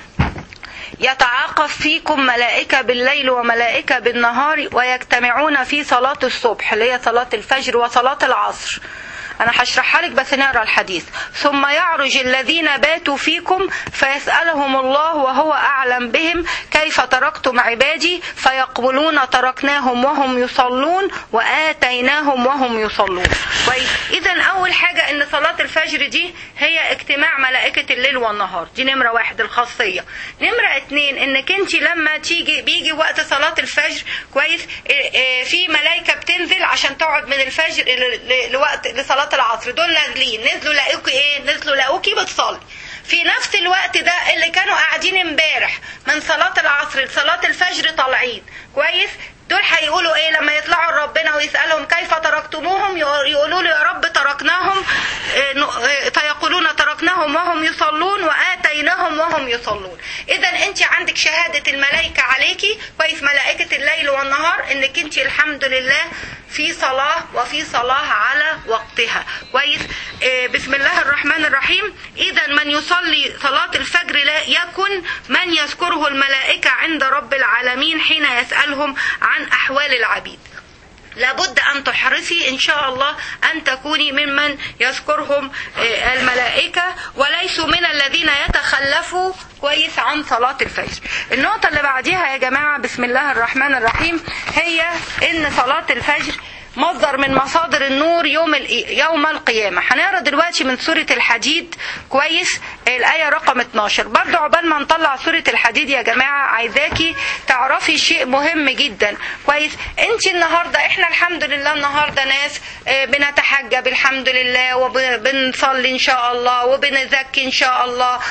يتعاقب فيكم ملائكة بالليل وملائكة بالنهار ويجتمعون في صلاة الصبح اللي هي صلاة الفجر وصلاة العصر أنا هشرحها لك بس نقرا الحديث ثم يعرج الذين باتوا فيكم فيسألهم الله وهو أعلم بهم كيف تركتم عبادي فيقولون تركناهم وهم يصلون وآتيناهم وهم يصلون كويس إذا أول حاجة إن صلاة الفجر دي هي اجتماع ملائكة الليل والنهار دي نمرة واحد الخاصية نمرة اتنين إنك أنت لما تيجي بيجي وقت صلاة الفجر كويس إيه إيه في ملائكة بتنزل عشان تقعد من الفجر ل- ل- لوقت لصلاة العصر دول نازلين نزلوا لقوكي ايه نزلوا لقوكي بتصلي في نفس الوقت ده اللي كانوا قاعدين امبارح من صلاة العصر لصلاة الفجر طالعين كويس دول هيقولوا ايه لما يطلعوا لربنا ويسألهم كيف تركتموهم يقولوا له يا رب تركناهم إيه، ن- إيه، فيقولون تركناهم وهم يصلون وآتيناهم وهم يصلون اذا انت عندك شهادة الملائكة عليكي كويس ملائكة الليل والنهار انك انت الحمد لله في صلاة وفي صلاة على وقتها كويس إيه، بسم الله الرحمن الرحيم إذا من يصلي صلاة الفجر لا يكن من يذكره الملائكة عند رب العالمين حين يسألهم عن أحوال العبيد لابد أن تحرصي إن شاء الله أن تكوني ممن يذكرهم آه، الملائكة وليسوا من الذين يتخلفوا كويس عن صلاة الفجر النقطة اللي بعديها يا جماعة بسم الله الرحمن الرحيم هي إن صلاة الفجر مصدر من مصادر النور يوم ال- يوم القيامة هنقرا دلوقتي من سورة الحديد كويس الآية رقم 12 برضو عقبال ما نطلع سورة الحديد يا جماعة عايزاكي تعرفي شيء مهم جدا كويس انت النهاردة احنا الحمد لله النهاردة ناس آه، بنتحجب الحمد لله وبنصلي ان شاء الله وبنزكي ان شاء الله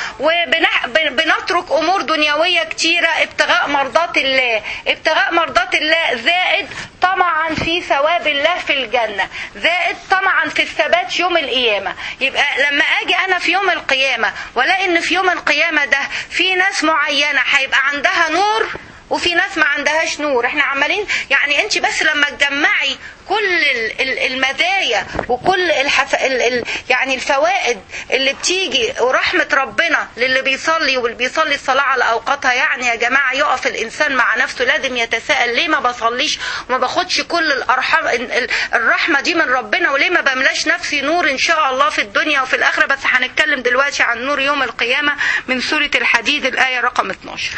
وبنترك امور دنيوية كتيرة ابتغاء مرضات الله ابتغاء مرضات الله زائد طمعا في ثواب الله في الجنة زائد طمعا في الثبات يوم القيامة يبقى لما اجي انا في يوم القيامة ولاقي ان في يوم القيامة ده في ناس معينة هيبقى عندها نور وفي ناس ما عندهاش نور احنا عمالين يعني انت بس لما تجمعي كل ال- ال- المزايا وكل الحف... ال... ال... يعني الفوائد اللي بتيجي ورحمة ربنا للي بيصلي واللي بيصلي الصلاة على أوقاتها يعني يا جماعة يقف الإنسان مع نفسه لازم يتساءل ليه ما بصليش وما باخدش كل الأرحام ال- الرحمة دي من ربنا وليه ما بملاش نفسي نور إن شاء الله في الدنيا وفي الآخرة بس هنتكلم دلوقتي عن نور يوم القيامة من سورة الحديد الآية رقم 12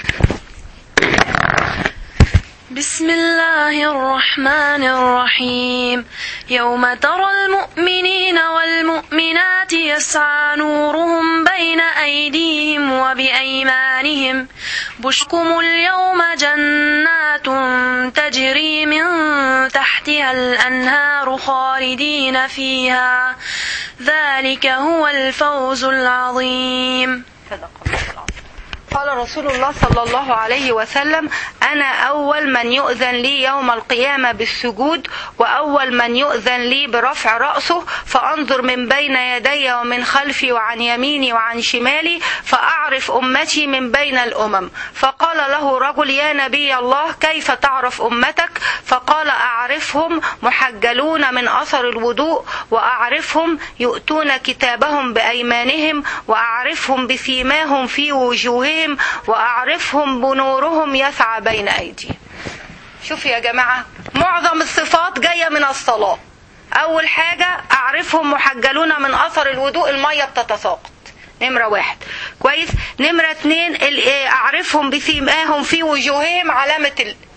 بسم الله الرحمن الرحيم يوم ترى المؤمنين والمؤمنات يسعى نورهم بين أيديهم وبأيمانهم بشكم اليوم جنات تجري من تحتها الأنهار خالدين فيها ذلك هو الفوز العظيم صدق الله العظيم. قال رسول الله صلى الله عليه وسلم أنا أول من يؤذن لي يوم القيامة بالسجود وأول من يؤذن لي برفع رأسه فأنظر من بين يدي ومن خلفي وعن يميني وعن شمالي فأعرف أمتي من بين الأمم فقال له رجل يا نبي الله كيف تعرف أمتك فقال أعرفهم محجلون من أثر الوضوء وأعرفهم يؤتون كتابهم بأيمانهم وأعرفهم بسيماهم في وجوههم وأعرفهم بنورهم يسعى بين أيديهم شوف يا جماعة معظم الصفات جاية من الصلاة أول حاجة أعرفهم محجلون من أثر الوضوء المية بتتساقط نمرة واحد كويس نمرة اتنين ال- إيه، أعرفهم بسيماهم في وجوههم علامة ال-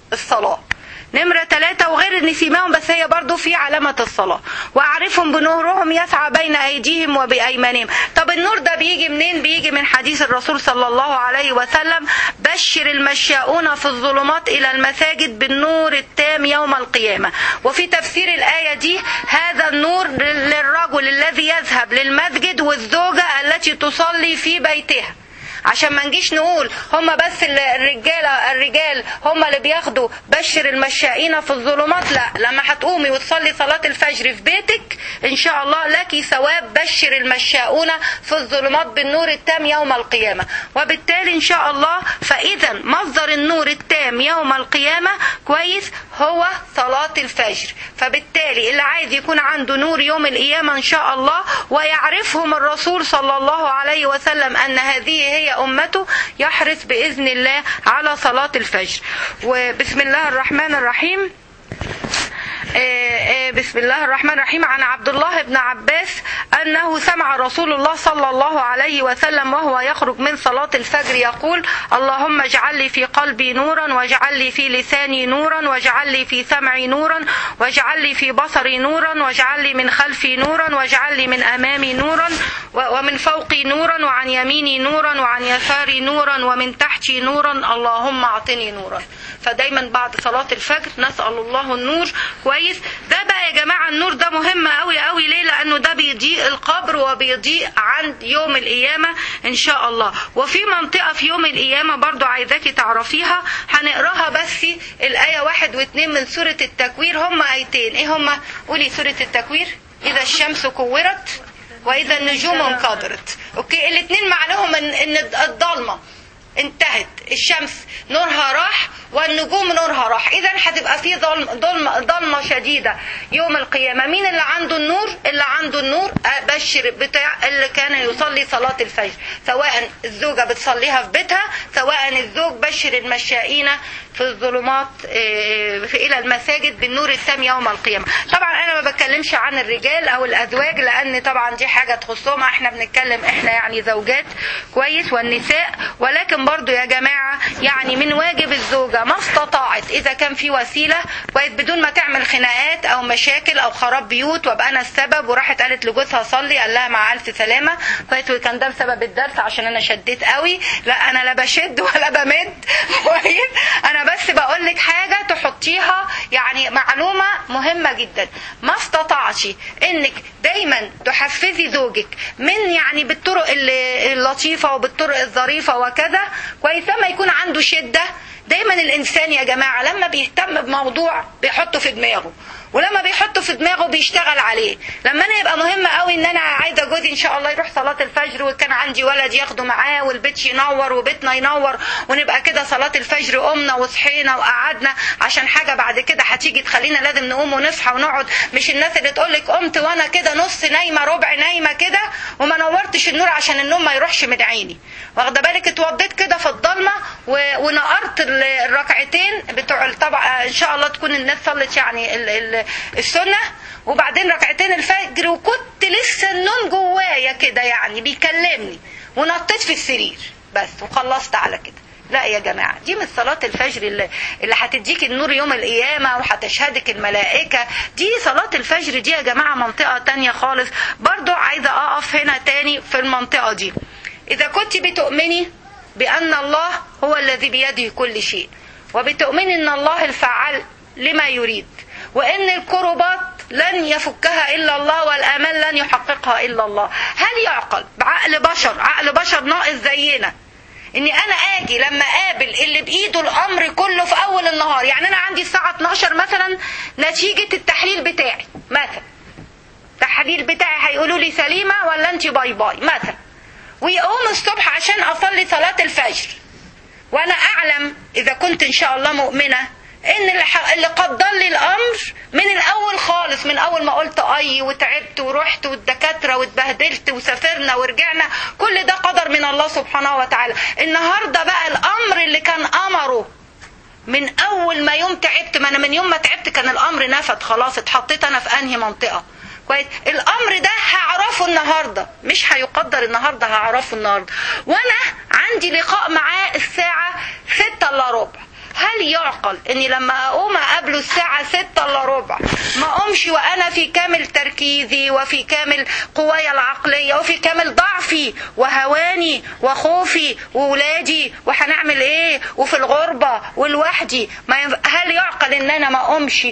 الصلاة نمرة ثلاثة وغير ان سيماهم بس هي برضو في علامة الصلاة وأعرفهم بنورهم يسعى بين أيديهم وبأيمانهم طب النور ده بيجي منين بيجي من حديث الرسول صلى الله عليه وسلم بشر المشاؤون في الظلمات إلى المساجد بالنور التام يوم القيامة وفي تفسير الآية دي هذا النور للرجل الذي يذهب للمسجد والزوجة التي تصلي في بيتها عشان ما نجيش نقول هم بس الرجاله الرجال هم اللي بياخدوا بشر المشائين في الظلمات لا لما هتقومي وتصلي صلاه الفجر في بيتك ان شاء الله لك ثواب بشر المشاؤون في الظلمات بالنور التام يوم القيامه وبالتالي ان شاء الله فاذا مصدر النور التام يوم القيامه كويس هو صلاه الفجر فبالتالي اللي عايز يكون عنده نور يوم القيامه ان شاء الله ويعرفهم الرسول صلى الله عليه وسلم ان هذه هي أمته يحرص بإذن الله على صلاة الفجر وبسم الله الرحمن الرحيم بسم الله الرحمن الرحيم عن عبد الله بن عباس أنه سمع رسول الله صلى الله عليه وسلم وهو يخرج من صلاة الفجر يقول اللهم اجعل لي في قلبي نورا واجعل لي في لساني نورا واجعل لي في سمعي نورا واجعل لي في بصري نورا واجعل لي من خلفي نورا واجعل لي من أمامي نورا ومن فوقي نورا وعن يميني نورا وعن يساري نورا ومن تحتي نورا اللهم اعطني نورا فدايما بعد صلاة الفجر نسأل الله النور كويس ده بقى يا جماعة النور ده مهم قوي قوي ليه لأنه ده بيضيء القبر وبيضيء عند يوم القيامة إن شاء الله وفي منطقة في يوم القيامة برضو عايزاكي تعرفيها هنقراها بس الآية واحد واثنين من سورة التكوير هم آيتين إيه هم قولي سورة التكوير إذا الشمس كورت وإذا النجوم انكدرت أوكي الاثنين معناهم إن, إن الضلمة انتهت الشمس نورها راح والنجوم نورها راح اذا هتبقى في ظلم ظلمه ظلمه شديده يوم القيامه مين اللي عنده النور اللي عنده النور بشر بتاع اللي كان يصلي صلاه الفجر سواء الزوجه بتصليها في بيتها سواء الزوج بشر المشائين في الظلمات الى المساجد بالنور التام يوم القيامه طبعا انا ما بتكلمش عن الرجال او الازواج لان طبعا دي حاجه تخصهم احنا بنتكلم احنا يعني زوجات كويس والنساء ولكن برضو يا جماعه يعني من واجب الزوجه ما استطاعت اذا كان في وسيله كويس بدون ما تعمل خناقات او مشاكل او خراب بيوت وابقى انا السبب وراحت قالت لجوزها صلي قال لها مع الف سلامه كويس وكان ده بسبب الدرس عشان انا شديت قوي لا انا لا بشد ولا بمد كويس انا بس بقول لك حاجه تحطيها يعني معلومه مهمه جدا ما استطعتش انك دايما تحفزي زوجك من يعني بالطرق اللطيفه وبالطرق الظريفه وكذا كويس لما يكون عنده شده دايما الانسان يا جماعه لما بيهتم بموضوع بيحطه في دماغه ولما بيحطه في دماغه بيشتغل عليه لما انا يبقى مهم قوي ان انا عايزه جوزي ان شاء الله يروح صلاه الفجر وكان عندي ولد ياخده معاه والبيت ينور وبيتنا ينور ونبقى كده صلاه الفجر قمنا وصحينا وقعدنا عشان حاجه بعد كده هتيجي تخلينا لازم نقوم ونصحى ونقعد مش الناس اللي تقول لك قمت وانا كده نص نايمه ربع نايمه كده وما نورتش النور عشان النوم ما يروحش من عيني واخده بالك اتوضيت كده في الضلمه ونقرت الركعتين بتوع طبعا ان شاء الله تكون الناس صلت يعني ال ال السنة وبعدين ركعتين الفجر وكنت لسه النوم جوايا كده يعني بيكلمني ونطيت في السرير بس وخلصت على كده لا يا جماعة دي من صلاة الفجر اللي, اللي هتديك النور يوم القيامة وهتشهدك الملائكة دي صلاة الفجر دي يا جماعة منطقة تانية خالص برضو عايزة أقف هنا تاني في المنطقة دي إذا كنت بتؤمني بأن الله هو الذي بيده كل شيء وبتؤمني أن الله الفعال لما يريد وان الكربات لن يفكها الا الله والامال لن يحققها الا الله هل يعقل بعقل بشر عقل بشر ناقص زينا اني انا اجي لما اقابل اللي بايده الامر كله في اول النهار يعني انا عندي الساعه 12 مثلا نتيجه التحليل بتاعي مثلا التحليل بتاعي هيقولوا لي سليمه ولا انت باي باي مثلا ويقوم الصبح عشان اصلي صلاه الفجر وانا اعلم اذا كنت ان شاء الله مؤمنه ان اللي قدر لي الامر من الاول خالص من اول ما قلت اي وتعبت ورحت والدكاتره واتبهدلت وسافرنا ورجعنا كل ده قدر من الله سبحانه وتعالى النهارده بقى الامر اللي كان امره من اول ما يوم تعبت ما انا من يوم ما تعبت كان الامر نفد خلاص اتحطيت انا في انهي منطقه كويس الامر ده هعرفه النهارده مش هيقدر النهارده هعرفه النهارده وانا عندي لقاء معاه الساعه ستة الا ربع هل يعقل اني لما اقوم اقابله الساعة ستة الا ربع ما اقومش وانا في كامل تركيزي وفي كامل قوايا العقلية وفي كامل ضعفي وهواني وخوفي وولادي وهنعمل ايه وفي الغربة ولوحدي ما ينف... هل يعقل ان انا ما اقومش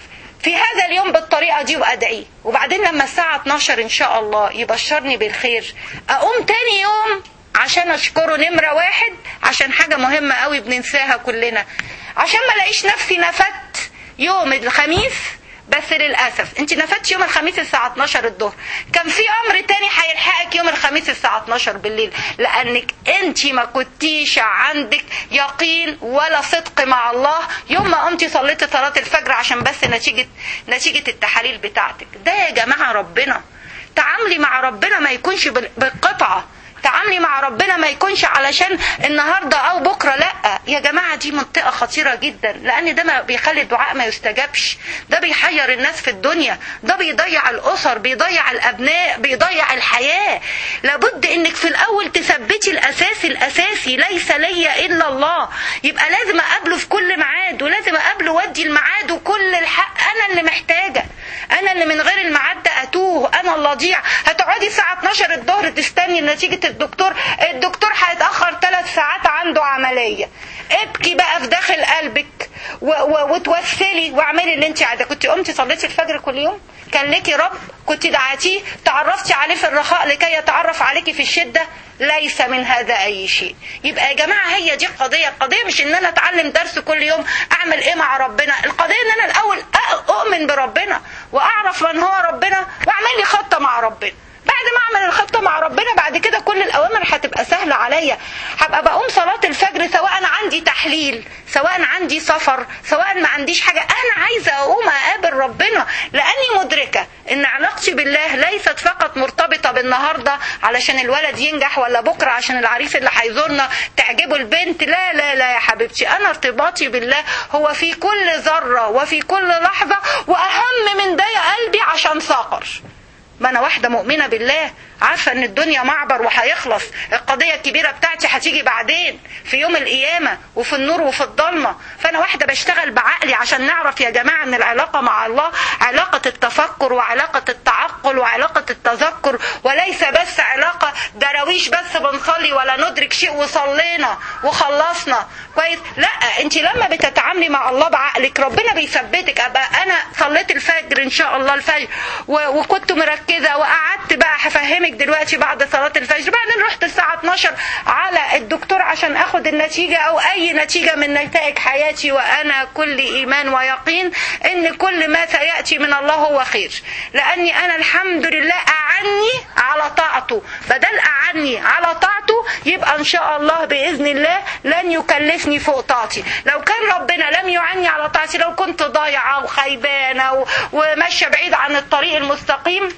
في هذا اليوم بالطريقة دي وأدعيه وبعدين لما الساعة 12 إن شاء الله يبشرني بالخير أقوم تاني يوم عشان أشكره نمرة واحد عشان حاجة مهمة قوي بننساها كلنا عشان ما الاقيش نفسي نفدت يوم الخميس بس للاسف انت نفدتي يوم الخميس الساعه 12 الظهر كان في امر تاني هيلحقك يوم الخميس الساعه 12 بالليل لانك انت ما كنتيش عندك يقين ولا صدق مع الله يوم ما قمتي صليتي صلاه الفجر عشان بس نتيجه نتيجه التحاليل بتاعتك ده يا جماعه ربنا تعاملي مع ربنا ما يكونش بالقطعه تعاملي مع ربنا ما يكونش علشان النهارده او بكره لا يا جماعه دي منطقه خطيره جدا لان ده ما بيخلي الدعاء ما يستجابش ده بيحير الناس في الدنيا ده بيضيع الاسر بيضيع الابناء بيضيع الحياه لابد انك في الاول تثبتي الاساس الاساسي ليس لي الا الله يبقى لازم اقابله في كل ميعاد ولازم اقابله وادي الميعاد وكل الحق انا اللي محتاجه انا اللي من غير الميعاد ده اتوه انا اللي اضيع هتقعدي الساعه 12 الظهر تستني نتيجه الدكتور الدكتور هيتاخر ثلاث ساعات عنده عمليه ابكي بقى في داخل قلبك و- و- وتوسلي واعملي اللي انت عايزاه كنت قمتي صليتي الفجر كل يوم كان ليكي رب كنت دعاتيه تعرفتي عليه في الرخاء لكي يتعرف عليكي في الشده ليس من هذا اي شيء يبقى يا جماعه هي دي القضيه القضيه مش ان انا اتعلم درس كل يوم اعمل ايه مع ربنا القضيه ان انا الاول أ- اؤمن بربنا واعرف من هو ربنا واعمل لي خطه مع ربنا بعد ما اعمل الخطه مع ربنا بعد كده كل الاوامر هتبقى سهله عليا هبقى بقوم صلاه الفجر سواء عندي تحليل سواء عندي سفر سواء ما عنديش حاجه انا عايزه اقوم اقابل ربنا لاني مدركه ان علاقتي بالله ليست فقط مرتبطه بالنهارده علشان الولد ينجح ولا بكره عشان العريس اللي هيزورنا تعجبه البنت لا لا لا يا حبيبتي انا ارتباطي بالله هو في كل ذره وفي كل لحظه واهم من ده يا قلبي عشان ساقر ما انا واحده مؤمنه بالله عارفه ان الدنيا معبر وهيخلص القضيه الكبيره بتاعتي هتيجي بعدين في يوم القيامه وفي النور وفي الضلمه فانا واحده بشتغل بعقلي عشان نعرف يا جماعه ان العلاقه مع الله علاقه التفكر وعلاقه التعقل وعلاقه التذكر وليس بس علاقه دراويش بس بنصلي ولا ندرك شيء وصلينا وخلصنا كويس لا انت لما بتتعاملي مع الله بعقلك ربنا بيثبتك ابقى انا صليت الفجر ان شاء الله الفجر و- وكنت مركزه وقعدت بقى هفهمك دلوقتي بعد صلاه الفجر بعدين رحت الساعه 12 على الدكتور عشان اخد النتيجه او اي نتيجه من نتائج حياتي وانا كل ايمان ويقين ان كل ما سياتي من الله هو خير لاني انا الحمد لله اعني على طاعته بدل اعني على طاعته يبقى ان شاء الله باذن الله لن يكلفني فوق طاعتي لو كان ربنا لم يعني على طاعتي لو كنت ضايعه وخيبانه و- وماشيه بعيد عن الطريق المستقيم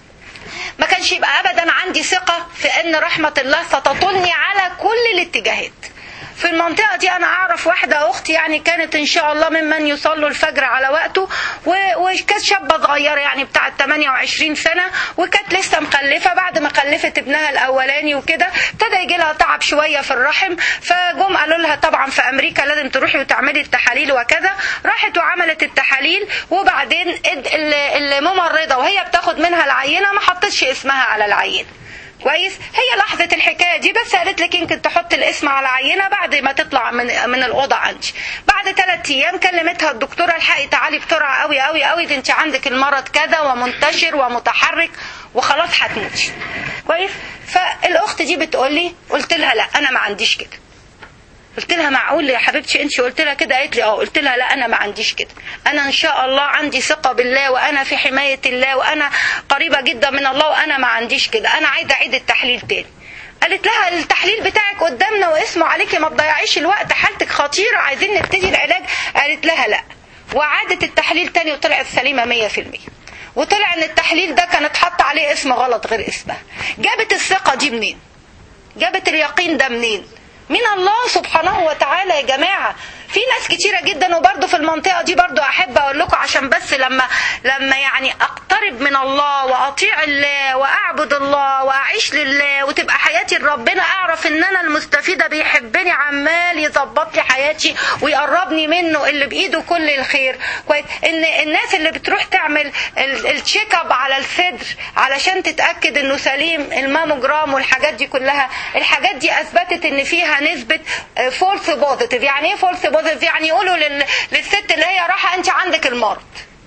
ما كانش يبقى ابدا عندي ثقه في ان رحمه الله ستطلني على كل الاتجاهات في المنطقة دي أنا أعرف واحدة أختي يعني كانت إن شاء الله ممن يصلوا الفجر على وقته و- وكانت شابة صغيرة يعني بتاعت 28 سنة وكانت لسه مخلفة بعد ما خلفت ابنها الأولاني وكده ابتدى يجي لها تعب شوية في الرحم فجم قالوا لها طبعا في أمريكا لازم تروحي وتعملي التحاليل وكذا راحت وعملت التحاليل وبعدين اد- ال- الممرضة وهي بتاخد منها العينة ما حطتش اسمها على العينة كويس هي لحظة الحكاية دي بس قالت لك يمكن تحط الاسم على عينة بعد ما تطلع من من الأوضة عندي بعد ثلاث أيام كلمتها الدكتورة الحقي تعالي بسرعة قوي قوي قوي ده أنت عندك المرض كذا ومنتشر ومتحرك وخلاص هتموتي كويس فالأخت دي بتقول لي قلت لها لا أنا ما عنديش كده قلت لها معقول يا حبيبتي انت قلت لها كده قالت لي اه قلت لها لا انا ما عنديش كده انا ان شاء الله عندي ثقه بالله وانا في حمايه الله وانا قريبه جدا من الله وانا ما عنديش كده انا عايزه اعيد التحليل تاني قالت لها التحليل بتاعك قدامنا واسمه عليكي ما تضيعيش الوقت حالتك خطيره عايزين نبتدي العلاج قالت لها لا وعادت التحليل تاني وطلعت سليمه 100% وطلع ان التحليل ده كان اتحط عليه اسم غلط غير اسمها جابت الثقه دي منين جابت اليقين ده منين من الله سبحانه وتعالى يا جماعة في ناس كتيرة جدا وبرضه في المنطقة دي برضه أحب أقول لكم عشان بس لما لما يعني أقترب اقترب من الله واطيع الله واعبد الله واعيش لله وتبقى حياتي لربنا اعرف ان انا المستفيده بيحبني عمال يظبط لي حياتي ويقربني منه اللي بايده كل الخير كويس ان الناس اللي بتروح تعمل ال- التشيك اب على الصدر علشان تتاكد انه سليم الماموجرام والحاجات دي كلها الحاجات دي اثبتت ان فيها نسبه فولس بوزيتيف يعني ايه فولس بوزيتيف يعني يقولوا لل- للست اللي هي راحه انت عندك المرض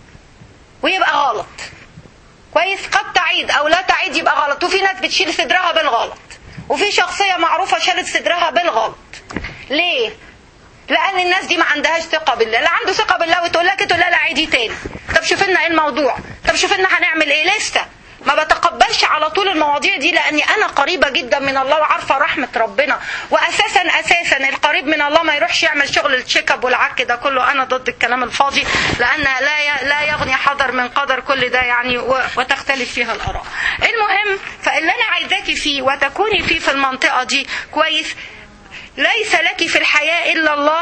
ويبقى غلط كويس قد تعيد او لا تعيد يبقى غلط وفي ناس بتشيل صدرها بالغلط وفي شخصيه معروفه شالت صدرها بالغلط ليه لان الناس دي ما عندهاش ثقه بالله لا عنده ثقه بالله وتقول لك تقول لا لا عيدي تاني طب شوف لنا ايه الموضوع طب شوف لنا هنعمل ايه لسه ما بتقبلش على طول المواضيع دي لاني انا قريبه جدا من الله وعارفه رحمه ربنا واساسا اساسا القريب من الله ما يروحش يعمل شغل التشيك اب والعك ده كله انا ضد الكلام الفاضي لان لا ي- لا يغني حذر من قدر كل ده يعني و- وتختلف فيها الاراء المهم فاللي انا عايزاكي فيه وتكوني فيه في المنطقه دي كويس ليس لك في الحياة إلا الله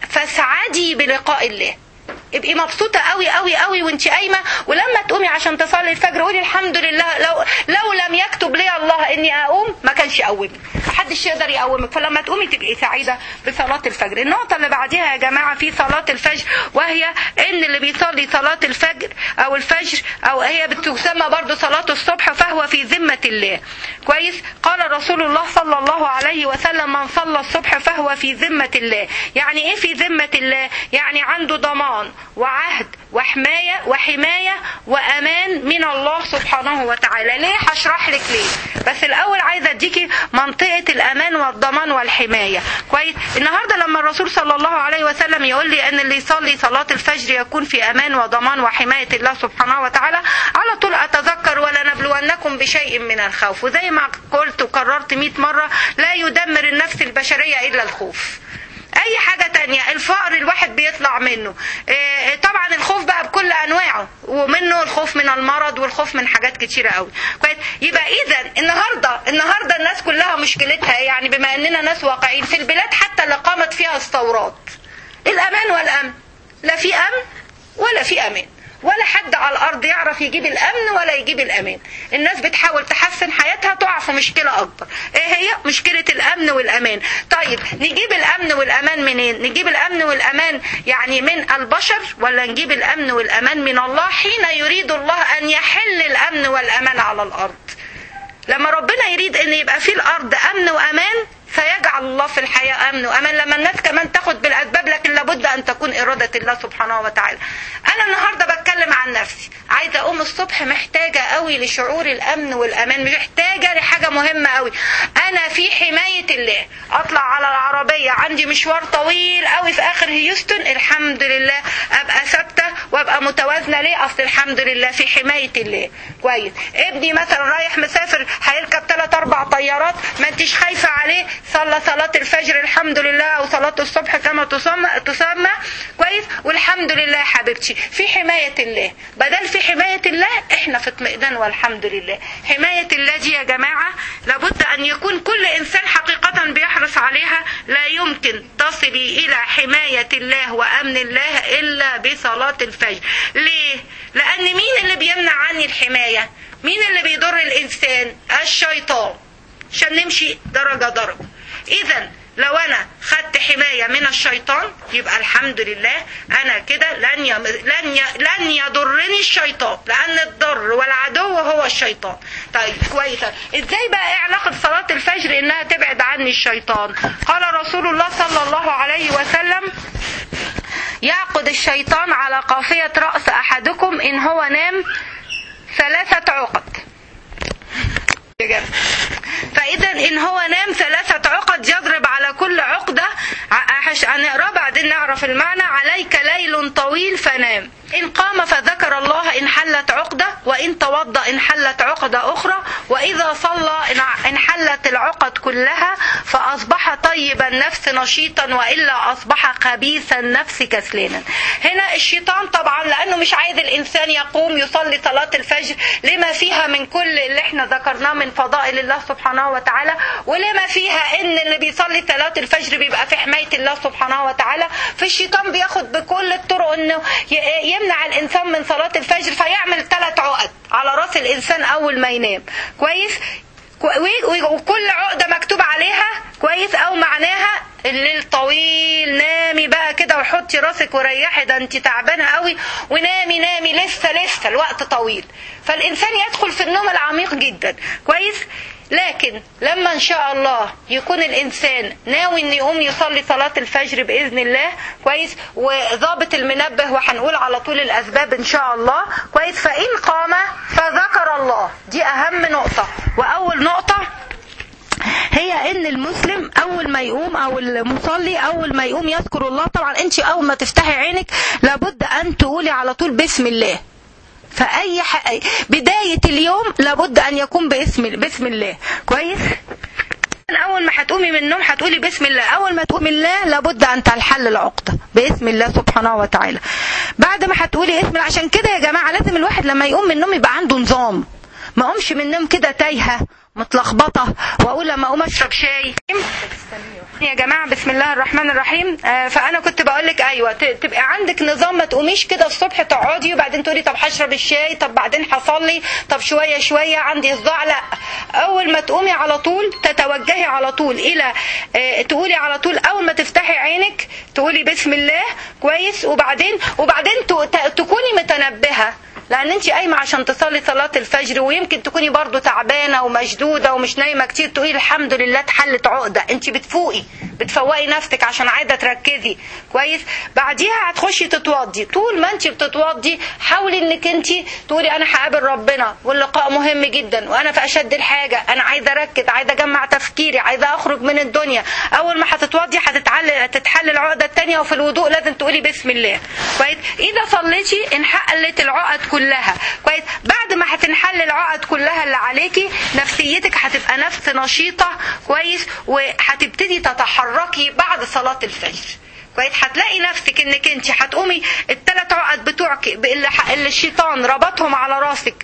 فاسعدي بلقاء الله ابقي مبسوطة قوي قوي قوي وانت قايمة ولما تقومي عشان تصلي الفجر قولي الحمد لله لو لو لم يكتب لي الله اني اقوم ما كانش يقومني محدش يقدر يقومك فلما تقومي تبقي سعيدة بصلاة الفجر النقطة اللي بعديها يا جماعة في صلاة الفجر وهي ان اللي بيصلي صلاة الفجر او الفجر او هي بتسمى برضو صلاة الصبح فهو في ذمة الله كويس قال رسول الله صلى الله عليه وسلم من صلى الصبح فهو في ذمة الله يعني ايه في ذمة الله يعني عنده ضمان وعهد وحماية وحماية وأمان من الله سبحانه وتعالى ليه هشرح لك ليه بس الأول عايزة أديكي منطقة الأمان والضمان والحماية كويس النهاردة لما الرسول صلى الله عليه وسلم يقول لي أن اللي يصلي صلاة الفجر يكون في أمان وضمان وحماية الله سبحانه وتعالى على طول أتذكر ولنبلونكم بشيء من الخوف وزي ما قلت وكررت 100 مرة لا يدمر النفس البشرية إلا الخوف اي حاجة تانية الفقر الواحد بيطلع منه إيه، طبعا الخوف بقى بكل انواعه ومنه الخوف من المرض والخوف من حاجات كتيرة قوي كويس يبقى اذا النهاردة النهاردة الناس كلها مشكلتها يعني بما اننا ناس واقعين في البلاد حتى اللي قامت فيها الثورات الامان والامن لا في امن ولا في امان ولا حد على الارض يعرف يجيب الامن ولا يجيب الامان الناس بتحاول تحسن حياتها تقع في مشكله اكبر ايه هي مشكله الامن والامان طيب نجيب الامن والامان منين نجيب الامن والامان يعني من البشر ولا نجيب الامن والامان من الله حين يريد الله ان يحل الامن والامان على الارض لما ربنا يريد ان يبقى في الارض امن وامان سيجعل الله في الحياة أمن وأمان لما الناس كمان تاخد بالأسباب لكن لابد أن تكون إرادة الله سبحانه وتعالى أنا النهاردة بتكلم عن نفسي عايزة أقوم الصبح محتاجة قوي لشعور الأمن والأمان محتاجة لحاجة مهمة قوي أنا في حماية الله أطلع على العربية عندي مشوار طويل قوي في آخر هيوستن الحمد لله أبقى ثابتة وأبقى متوازنة ليه أصل الحمد لله في حماية الله كويس ابني مثلا رايح مسافر هيركب ثلاث أربع طيارات ما انتش خايفة عليه صلى صلاة الفجر الحمد لله أو صلاة الصبح كما تسمى, تسمى كويس والحمد لله يا حبيبتي في حماية الله بدل في حماية الله احنا في اطمئنان والحمد لله حماية الله دي يا جماعة لابد أن يكون كل إنسان حقيقة بيحرص عليها لا يمكن تصلي إلى حماية الله وأمن الله إلا بصلاة الفجر ليه؟ لأن مين اللي بيمنع عني الحماية؟ مين اللي بيضر الإنسان؟ الشيطان عشان نمشي درجة درجة إذا لو أنا خدت حماية من الشيطان يبقى الحمد لله أنا كده لن يم... لن ي... لن يضرني الشيطان لأن الضر والعدو هو الشيطان طيب كويس إزاي بقى إيه علاقة صلاة الفجر إنها تبعد عني الشيطان قال رسول الله صلى الله عليه وسلم يعقد الشيطان على قافية رأس أحدكم إن هو نام ثلاثة عقد فإذا إن هو نام ثلاثة عقد يضرب على كل عقدة هنقرأ بعدين نعرف المعنى عليك ليل طويل فنام إن قام فذكر الله إن حلت عقدة وإن توضأ إن حلت عقدة أخرى وإذا صلى إن حلت العقد كلها فأصبح طيب النفس نشيطا وإلا أصبح خبيث النفس كسلانا هنا الشيطان طبعا لأنه مش عايز الإنسان يقوم يصلي صلاة الفجر لما فيها من كل اللي احنا ذكرناه من فضائل الله سبحانه وتعالى ولما فيها إن اللي بيصلي صلاة الفجر بيبقى في حماية الله سبحانه وتعالى فالشيطان بياخد بكل الطرق إنه يمنع الإنسان من صلاة الفجر فيعمل ثلاث عقد الانسان اول ما ينام كويس وكل عقدة مكتوب عليها كويس او معناها الليل طويل نامي بقى كده وحطي راسك وريحي ده انت تعبانه قوي ونامي نامي لسه لسه الوقت طويل فالانسان يدخل في النوم العميق جدا كويس لكن لما ان شاء الله يكون الانسان ناوي ان يقوم يصلي صلاة الفجر باذن الله كويس وضابط المنبه وهنقول على طول الاسباب ان شاء الله كويس فان قام فذكر الله دي اهم نقطة واول نقطة هي ان المسلم اول ما يقوم او المصلي اول ما يقوم يذكر الله طبعا انت اول ما تفتحي عينك لابد ان تقولي على طول بسم الله فأي ح... بداية اليوم لابد أن يكون باسم بسم الله كويس أول ما هتقومي من النوم هتقولي بسم الله أول ما تقومي الله لابد أن تنحل العقدة باسم الله سبحانه وتعالى بعد ما هتقولي اسم الله عشان كده يا جماعة لازم الواحد لما يقوم من النوم يبقى عنده نظام ما قومش من النوم كده تايهة متلخبطة وأقول لما أقوم أشرب شاي يا جماعة بسم الله الرحمن الرحيم آه فأنا كنت بقول لك أيوة تبقى عندك نظام ما تقوميش كده الصبح تقعدي وبعدين تقولي طب هشرب الشاي طب بعدين هصلي طب شوية شوية عندي صداع لا أول ما تقومي على طول تتوجهي على طول إلى آه تقولي على طول أول ما تفتحي عينك تقولي بسم الله كويس وبعدين وبعدين تكوني متنبهة لان انت قايمه عشان تصلي صلاه الفجر ويمكن تكوني برضو تعبانه ومشدوده ومش نايمه كتير تقولي الحمد لله اتحلت عقده انت بتفوقي بتفوقي نفسك عشان عايزه تركزي كويس بعديها هتخشي تتوضي طول ما انت بتتوضي حاولي انك انت تقولي انا هقابل ربنا واللقاء مهم جدا وانا في اشد الحاجه انا عايزه اركز عايزه اجمع تفكيري عايزه اخرج من الدنيا اول ما هتتوضي هتتحل هتتحل العقده الثانيه وفي الوضوء لازم تقولي بسم الله كويس اذا صليتي انحلت العقد كلها كويس بعد ما هتنحل العقد كلها اللي عليكي نفسيتك هتبقى نفس نشيطه كويس وهتبتدي تتحركي بعد صلاه الفجر كويس هتلاقي نفسك انك انت هتقومي الثلاث عقد بتوعك اللي, اللي الشيطان ربطهم على راسك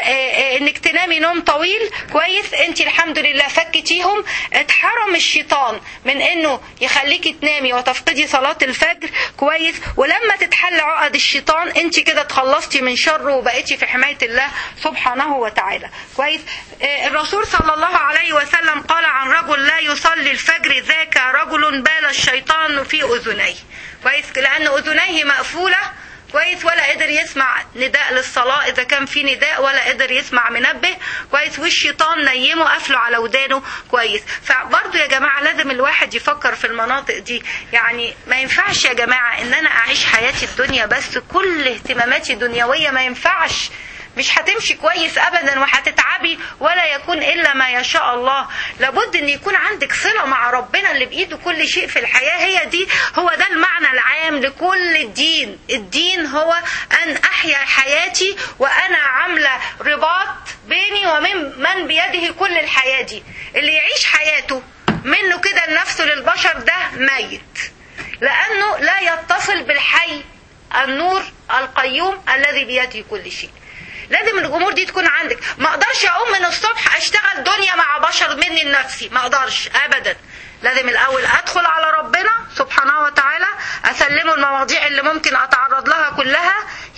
انك تنامي نوم طويل كويس انت الحمد لله فكتيهم اتحرم الشيطان من انه يخليكي تنامي وتفقدي صلاة الفجر كويس ولما تتحل عقد الشيطان انت كده اتخلصتي من شره وبقيتي في حماية الله سبحانه وتعالى كويس الرسول صلى الله عليه وسلم قال عن رجل لا يصلي الفجر ذاك رجل بال الشيطان في اذنيه كويس لان اذنيه مقفوله كويس ولا قدر يسمع نداء للصلاة إذا كان في نداء ولا قدر يسمع منبه كويس والشيطان نيمه قفله على ودانه كويس فبرضه يا جماعة لازم الواحد يفكر في المناطق دي يعني ما ينفعش يا جماعة إن أنا أعيش حياتي الدنيا بس كل اهتماماتي دنيوية ما ينفعش مش هتمشي كويس ابدا وهتتعبي ولا يكون الا ما يشاء الله لابد ان يكون عندك صله مع ربنا اللي بايده كل شيء في الحياه هي دي هو ده المعنى العام لكل الدين الدين هو ان احيا حياتي وانا عامله رباط بيني ومن من بيده كل الحياه دي اللي يعيش حياته منه كده لنفسه للبشر ده ميت لانه لا يتصل بالحي النور القيوم الذي بيده كل شيء لازم الامور دي تكون عندك ما اقدرش اقوم من الصبح اشتغل دنيا مع بشر مني لنفسي ما اقدرش ابدا لازم الاول ادخل على ربنا سبحانه وتعالى اسلمه المواضيع اللي ممكن اتعرض لها كلها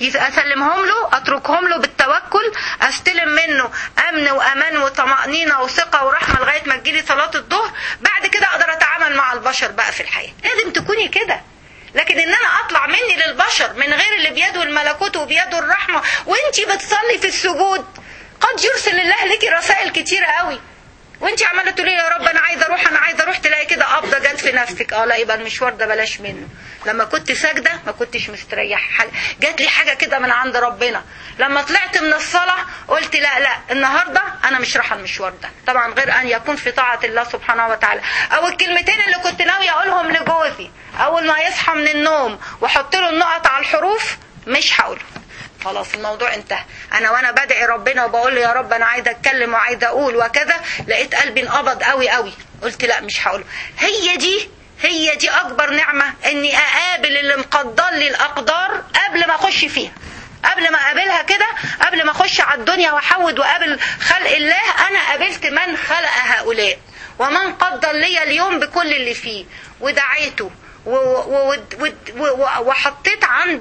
اسلمهم له اتركهم له بالتوكل استلم منه امن وامان وطمانينه وثقه ورحمه لغايه ما تجيلي صلاه الظهر بعد كده اقدر اتعامل مع البشر بقى في الحياه لازم تكوني كده لكن ان انا اطلع مني للبشر من غير اللي بيده الملكوت وبيده الرحمه وانتي بتصلي في السجود قد يرسل الله لك رسائل كتيره قوي وانت عماله تقولي يا رب انا عايزه اروح انا عايزه اروح تلاقي كده قبضه جت في نفسك اه لا يبقى المشوار ده بلاش منه لما كنت ساجده ما كنتش مستريحه جات لي حاجه كده من عند ربنا لما طلعت من الصلاه قلت لا لا النهارده انا مش رايحه المشوار ده طبعا غير ان يكون في طاعه الله سبحانه وتعالى او الكلمتين اللي كنت ناويه اقولهم لجوزي اول ما يصحى من النوم واحط له النقط على الحروف مش هقوله خلاص الموضوع انتهى انا وانا بدعي ربنا وبقول له يا رب انا عايزه اتكلم وعايزه اقول وكذا لقيت قلبي انقبض قوي قوي قلت لا مش هقوله هي دي هي دي اكبر نعمه اني اقابل اللي مقدر لي الاقدار قبل ما اخش فيها قبل ما اقابلها كده قبل ما اخش على الدنيا واحود واقابل خلق الله انا قابلت من خلق هؤلاء ومن قدر لي اليوم بكل اللي فيه ودعيته وحطيت عنده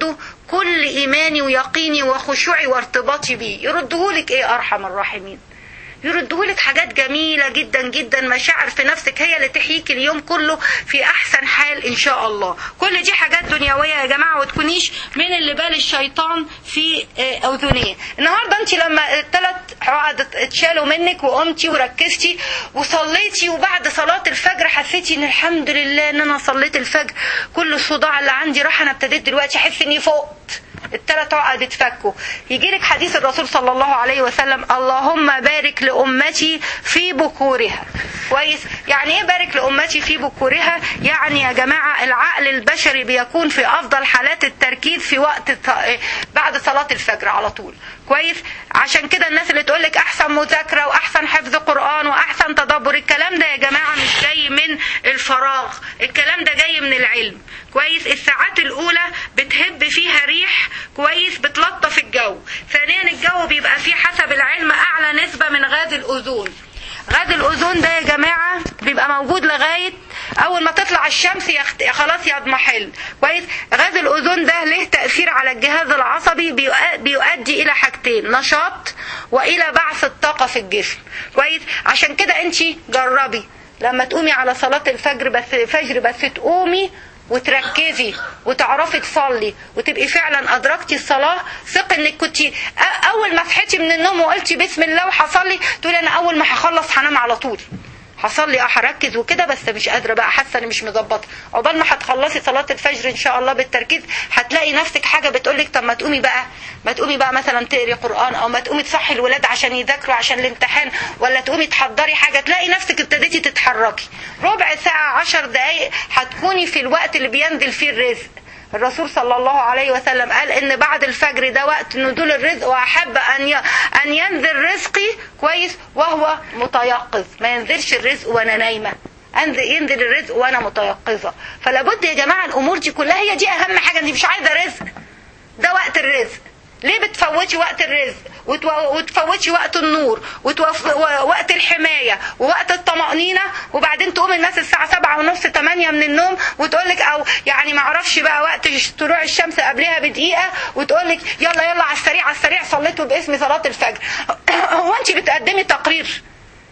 كل ايماني ويقيني وخشوعي وارتباطي بيه يردهولك ايه ارحم الراحمين يردهولك حاجات جميلة جدا جدا مشاعر في نفسك هي اللي تحييك اليوم كله في أحسن حال إن شاء الله كل دي حاجات دنيوية يا جماعة وتكونيش من اللي بال الشيطان في آه، أذنيه النهاردة أنت لما الثلاث عقد اتشالوا منك وقمتي وركزتي وصليتي وبعد صلاة الفجر حسيتي إن الحمد لله إن أنا صليت الفجر كل الصداع اللي عندي راح أنا ابتديت دلوقتي أحس إني فقت الثلاث عقد اتفكوا يجي لك حديث الرسول صلى الله عليه وسلم اللهم بارك لأمتي في بكورها كويس يعني ايه بارك لأمتي في بكورها يعني يا جماعة العقل البشري بيكون في أفضل حالات التركيز في وقت الط- بعد صلاة الفجر على طول كويس عشان كده الناس اللي تقول لك احسن مذاكره واحسن حفظ قران واحسن تدبر الكلام ده يا جماعه مش جاي من الفراغ الكلام ده جاي من العلم كويس الساعات الاولى بتهب فيها ريح كويس بتلطف الجو ثانيا الجو بيبقى فيه حسب العلم اعلى نسبه من غاز الاوزون غاز الاوزون ده يا جماعه بيبقى موجود لغايه اول ما تطلع الشمس يخت... خلاص يضمحل كويس غاز الاوزون ده له تاثير على الجهاز العصبي بيؤ- بيؤدي الى حاجتين نشاط والى بعث الطاقه في الجسم كويس عشان كده انت جربي لما تقومي على صلاه الفجر بس فجر بس تقومي وتركزي وتعرفي تصلي وتبقي فعلا ادركتي الصلاه ثق انك كنت اول ما صحيتي من النوم وقلتي بسم الله وهصلي تقولي انا اول ما هخلص هنام على طول هصلي اه هركز وكده بس مش قادره بقى حاسه اني مش مظبطه عقبال ما هتخلصي صلاه الفجر ان شاء الله بالتركيز هتلاقي نفسك حاجه بتقولك طب ما تقومي بقى ما تقومي بقى مثلا تقري قران او ما تقومي تصحي الولاد عشان يذاكروا عشان الامتحان ولا تقومي تحضري حاجه تلاقي نفسك ابتديتي تتحركي ربع ساعه عشر دقائق هتكوني في الوقت اللي بينزل فيه الرزق الرسول صلى الله عليه وسلم قال ان بعد الفجر ده وقت نزول الرزق واحب ان ي... ان ينزل رزقي كويس وهو متيقظ ما ينزلش الرزق وانا نايمه انزل ينزل الرزق وانا متيقظه فلا بد يا جماعه الامور دي كلها هي دي اهم حاجه انت مش عايزه رزق ده وقت الرزق ليه بتفوتي وقت الرزق وتو- وتفوتي وقت النور وتوف... و- وقت الحماية ووقت الطمأنينة وبعدين تقوم الناس الساعة سبعة ونص تمانية من النوم وتقولك او يعني معرفش بقى وقت طلوع الشمس قبلها بدقيقة وتقولك يلا يلا على السريع على السريع صليتوا باسم صلاة الفجر هو انت بتقدمي تقرير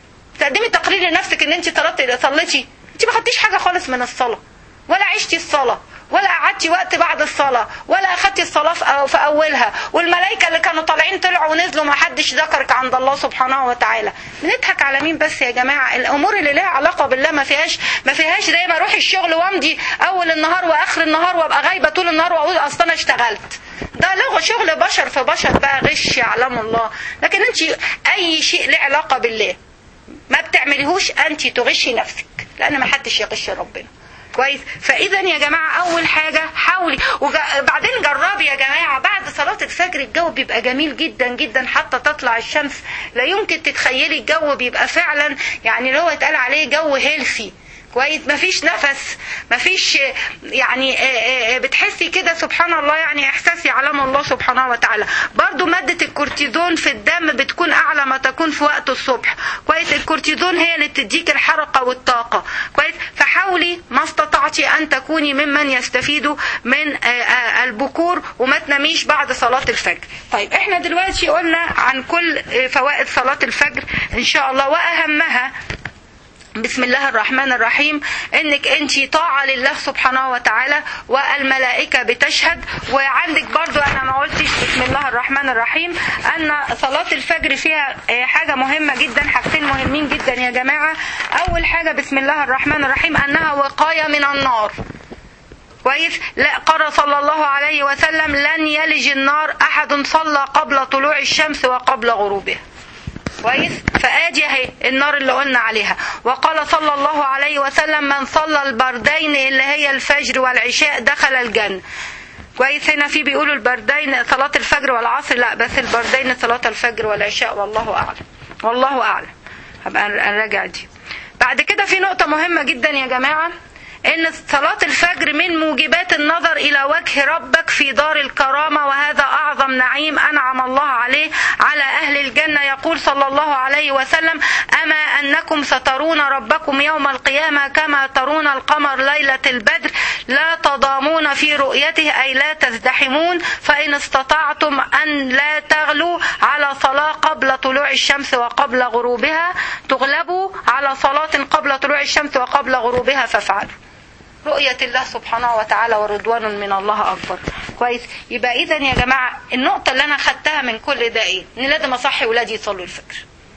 تقدمي تقرير لنفسك ان انت صليتي صليتي انت ما خدتيش حاجة خالص من الصلاة ولا عشتي الصلاة ولا قعدتي وقت بعد الصلاة ولا أخدتي الصلاة في أو- في أولها والملائكة اللي كانوا طالعين طلعوا ونزلوا ما حدش ذكرك عند الله سبحانه وتعالى بنضحك على مين بس يا جماعة الأمور اللي لها علاقة بالله ما فيهاش ما فيهاش زي ما أروح الشغل وأمضي أول النهار وآخر النهار وأبقى غايبة طول النهار وأقول أصل أنا اشتغلت ده لغة شغل بشر في بشر بقى غش يعلم الله لكن انت أي شيء له علاقة بالله ما بتعمليهوش انت تغشي نفسك لان ما حدش يغش ربنا كويس فاذا يا جماعه اول حاجه حاولي وبعدين جربي يا جماعه بعد صلاه الفجر الجو بيبقى جميل جدا جدا حتى تطلع الشمس لا يمكن تتخيلي الجو بيبقى فعلا يعني اللي هو يتقال عليه جو هيلثي كويس مفيش نفس مفيش يعني آه، آه، بتحسي كده سبحان الله يعني احساس يعلم الله سبحانه وتعالى برضو مادة الكورتيزون في الدم بتكون اعلى ما تكون في وقت الصبح كويس الكورتيزون هي اللي بتديك الحرقة والطاقة كويس فحاولي ما استطعتي ان تكوني ممن يستفيدوا من آه، آه، البكور وما تناميش بعد صلاة الفجر طيب احنا دلوقتي قلنا عن كل آه، فوائد صلاة الفجر ان شاء الله واهمها بسم الله الرحمن الرحيم انك انت طاعة لله سبحانه وتعالى والملائكة بتشهد وعندك برضو انا ما قلتش بسم الله الرحمن الرحيم ان صلاة الفجر فيها آه، حاجة مهمة جدا حاجتين مهمين جدا يا جماعة اول حاجة بسم الله الرحمن الرحيم انها وقاية من النار كويس لا قال صلى الله عليه وسلم لن يلج النار احد صلى قبل طلوع الشمس وقبل غروبها كويس فادي اهي النار اللي قلنا عليها وقال صلى الله عليه وسلم من صلى البردين اللي هي الفجر والعشاء دخل الجنه كويس هنا في بيقولوا البردين صلاة الفجر والعصر لا بس البردين صلاة الفجر والعشاء والله أعلم والله أعلم هبقى نراجع دي بعد كده في نقطة مهمة جدا يا جماعة ان صلاة الفجر من موجبات النظر الى وجه ربك في دار الكرامة وهذا اعظم نعيم انعم الله عليه على اهل الجنة يقول صلى الله عليه وسلم اما انكم سترون ربكم يوم القيامة كما ترون القمر ليلة البدر لا تضامون في رؤيته اي لا تزدحمون فان استطعتم ان لا تغلوا على صلاة قبل طلوع الشمس وقبل غروبها تغلبوا على صلاة قبل طلوع الشمس وقبل غروبها فافعلوا رؤية الله سبحانه وتعالى ورضوان من الله أكبر كويس يبقى إذا يا جماعة النقطة اللي أنا خدتها من كل ده إيه إن لازم أصحي ولادي يصلوا الفجر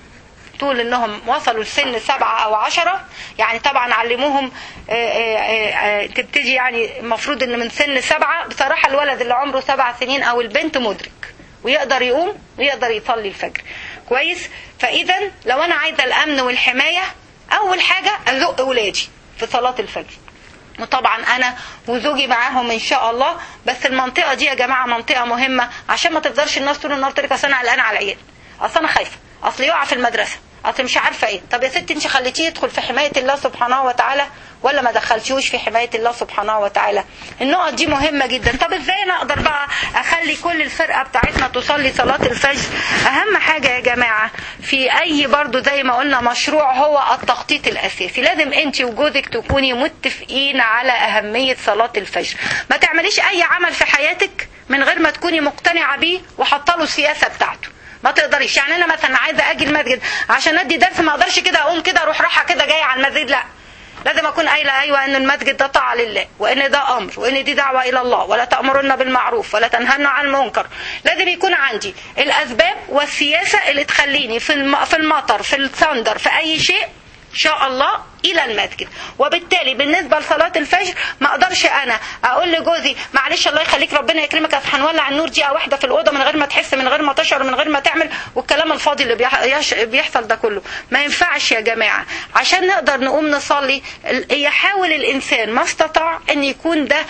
طول انهم وصلوا لسن سبعة او عشرة يعني طبعا علموهم آه، آه، آه، تبتدي يعني المفروض ان من سن سبعة بصراحة الولد اللي عمره سبع سنين او البنت مدرك ويقدر يقوم ويقدر يصلي الفجر كويس فاذا لو انا عايزة الامن والحماية اول حاجة ازق ولادي في صلاة الفجر وطبعا انا وزوجي معاهم ان شاء الله بس المنطقه دي يا جماعه منطقه مهمه عشان ما تفضلش الناس طول النهار تقول لك اصل انا قلقانه على العيال اصل انا خايفه اصل يقع في المدرسه اصل مش عارفه ايه طب يا ستي انت خليتيه يدخل في حمايه الله سبحانه وتعالى ولا ما دخلتيهوش في حمايه الله سبحانه وتعالى النقط دي مهمه جدا طب ازاي انا اقدر بقى اخلي كل الفرقه بتاعتنا تصلي صلاه الفجر اهم حاجه يا جماعه في اي برضو زي ما قلنا مشروع هو التخطيط الاساسي لازم انت وجوزك تكوني متفقين على اهميه صلاه الفجر ما تعمليش اي عمل في حياتك من غير ما تكوني مقتنعه بيه وحاطه له السياسه بتاعته ما تقدريش يعني انا مثلا عايزه اجي المسجد عشان ادي درس ما اقدرش كده اقوم كده اروح رايحه كده جايه على المسجد لا لازم اكون قايله ايوه ان المسجد ده طاعه لله وان ده امر وان دي دعوه الى الله ولا تامرن بالمعروف ولا تنهن عن المنكر لازم يكون عندي الاسباب والسياسه اللي تخليني في الم- في المطر في الثندر في اي شيء ان شاء الله الى المسجد وبالتالي بالنسبه لصلاه الفجر ما اقدرش انا اقول لجوزي معلش الله يخليك ربنا يكرمك اصل هنولع النور دقيقه واحده في الاوضه من غير ما تحس من غير ما تشعر من غير ما تعمل والكلام الفاضي اللي بيح- يش- بيحصل ده كله ما ينفعش يا جماعه عشان نقدر نقوم نصلي ال- يحاول الانسان ما استطاع ان يكون ده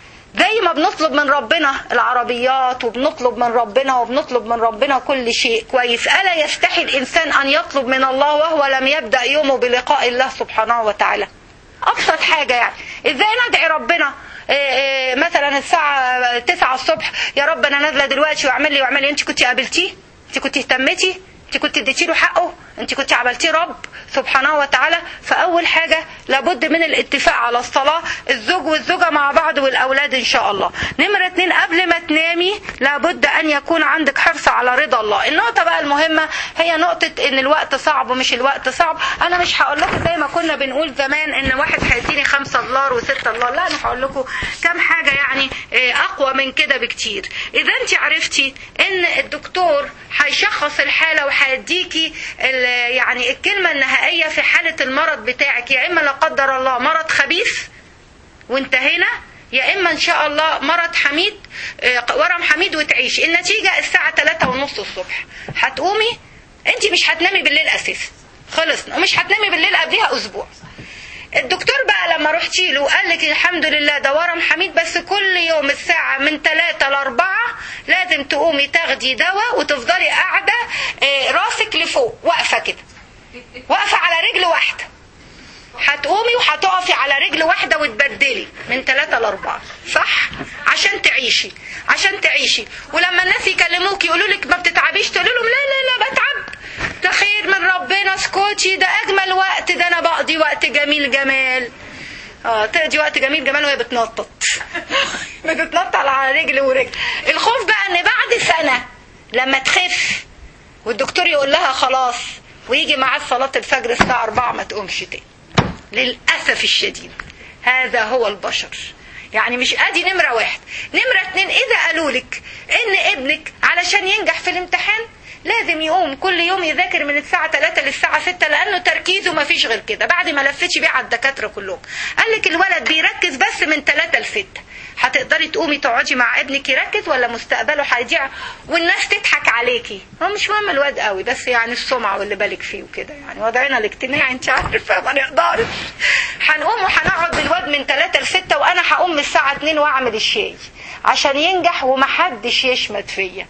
زي ما بنطلب من ربنا العربيات وبنطلب من ربنا وبنطلب من ربنا كل شيء كويس ألا يستحي الإنسان أن يطلب من الله وهو لم يبدأ يومه بلقاء الله سبحانه وتعالى أبسط حاجة يعني إزاي ندعي ربنا إيه إيه مثلا الساعة 9 الصبح يا رب أنا نازلة دلوقتي واعمل لي واعمل لي أنت كنت قابلتيه أنت كنت اهتمتي انت كنت اديتي له حقه انت كنت عملتيه رب سبحانه وتعالى فاول حاجه لابد من الاتفاق على الصلاه الزوج والزوجه مع بعض والاولاد ان شاء الله نمره اتنين قبل ما تنامي لابد ان يكون عندك حرص على رضا الله النقطه بقى المهمه هي نقطه ان الوقت صعب ومش الوقت صعب انا مش هقول لكم زي ما كنا بنقول زمان ان واحد هيديني خمسة دولار وستة دولار لا انا هقول لكم كم حاجه يعني اه، اقوى من كده بكتير اذا انت عرفتي ان الدكتور هيشخص الحاله وهيديكي ال- يعني الكلمه النهائيه في حاله المرض بتاعك يا اما لا قدر الله مرض خبيث وانتهينا يا اما ان شاء الله مرض حميد آه، ورم حميد وتعيش النتيجه الساعه 3 ونص الصبح هتقومي انت مش هتنامي بالليل اساسا خلصنا ومش هتنامي بالليل قبلها اسبوع الدكتور بقى لما رحتي له قال لك الحمد لله ده ورم حميد بس كل يوم الساعة من 3 ل 4 لازم تقومي تاخدي دواء وتفضلي قاعدة آه، راسك لفوق واقفة كده واقفة على رجل واحدة هتقومي وهتقفي على رجل واحدة وتبدلي من ثلاثة لأربعة صح؟ عشان تعيشي عشان تعيشي ولما الناس يكلموك يقولوا لك ما بتتعبيش تقولوا لهم لا لا لا بتعب ده خير من ربنا اسكتي ده أجمل وقت ده أنا بقضي وقت جميل جمال اه تقضي وقت جميل جمال وهي بتنطط بتتنطط على رجل ورجل الخوف بقى ان بعد سنة لما تخف والدكتور يقول لها خلاص ويجي معاه صلاة الفجر الساعة 4 ما تقومش تاني للأسف الشديد هذا هو البشر يعني مش ادي نمرة واحد نمرة اتنين اذا قالوا لك ان ابنك علشان ينجح في الامتحان لازم يقوم كل يوم يذاكر من الساعة 3 للساعة 6 لأنه تركيزه ما فيش غير كده بعد ما لفتش بيه على الدكاترة كلهم قال لك الولد بيركز بس من 3 ل 6 هتقدري تقومي تقعدي مع ابنك يركز ولا مستقبله هيضيع والناس تضحك عليكي هو مش مهم الواد قوي بس يعني السمعة واللي بالك فيه وكده يعني وضعنا الاجتماعي انت عارفة ما نقدرش هنقوم وهنقعد بالواد من 3 ل 6 وانا هقوم من الساعة 2 واعمل الشاي عشان ينجح ومحدش يشمت فيا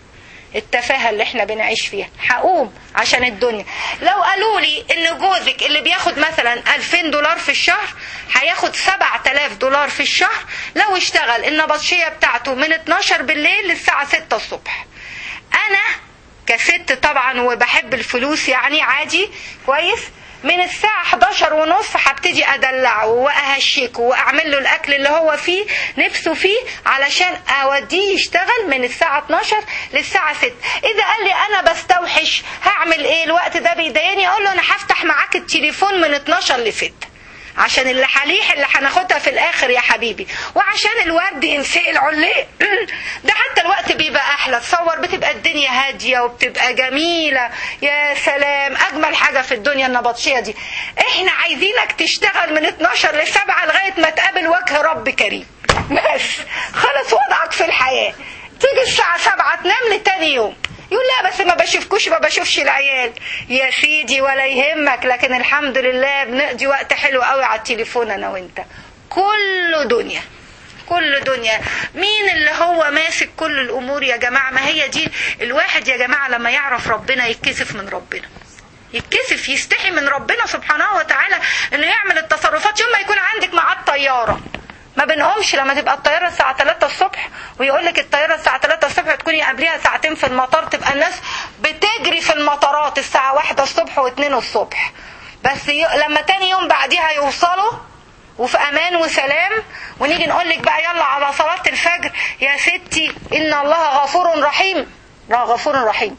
التفاهة اللي احنا بنعيش فيها هقوم عشان الدنيا لو قالوا لي ان جوزك اللي بياخد مثلا 2000 دولار في الشهر هياخد 7000 دولار في الشهر لو اشتغل النبطشية بتاعته من 12 بالليل للساعة 6 الصبح انا كست طبعا وبحب الفلوس يعني عادي كويس من الساعة 11 ونص هبتدي أدلعه وأهشكه وأعمل له الأكل اللي هو فيه نفسه فيه علشان أوديه يشتغل من الساعة 12 للساعة 6 إذا قال لي أنا بستوحش هعمل إيه الوقت ده بيضايقني أقول له أنا هفتح معاك التليفون من 12 ل 6 عشان اللي حليح اللي هناخدها في الاخر يا حبيبي وعشان الورد ينسقي العليق ده حتى الوقت بيبقى احلى تصور بتبقى الدنيا هاديه وبتبقى جميله يا سلام اجمل حاجه في الدنيا النبطشيه دي احنا عايزينك تشتغل من 12 ل 7 لغايه ما تقابل وجه رب كريم بس خلص وضعك في الحياه تيجي الساعه 7 تنام لتاني يوم يقول لا بس ما بشوفكوش ما بشوفش العيال يا سيدي ولا يهمك لكن الحمد لله بنقضي وقت حلو قوي على التليفون انا وانت كله دنيا كل دنيا مين اللي هو ماسك كل الامور يا جماعه ما هي دي الواحد يا جماعه لما يعرف ربنا يتكسف من ربنا يتكسف يستحي من ربنا سبحانه وتعالى انه يعمل التصرفات يوم ما يكون عندك معاه طياره ما بنقومش لما تبقى الطيارة الساعة 3 الصبح ويقول لك الطيارة الساعة 3 الصبح تكوني قبلها ساعتين في المطار تبقى الناس بتجري في المطارات الساعة 1 الصبح و2 الصبح بس ي... لما تاني يوم بعديها يوصلوا وفي امان وسلام ونيجي نقول لك بقى يلا على صلاة الفجر يا ستي ان الله غفور رحيم لا غفور رحيم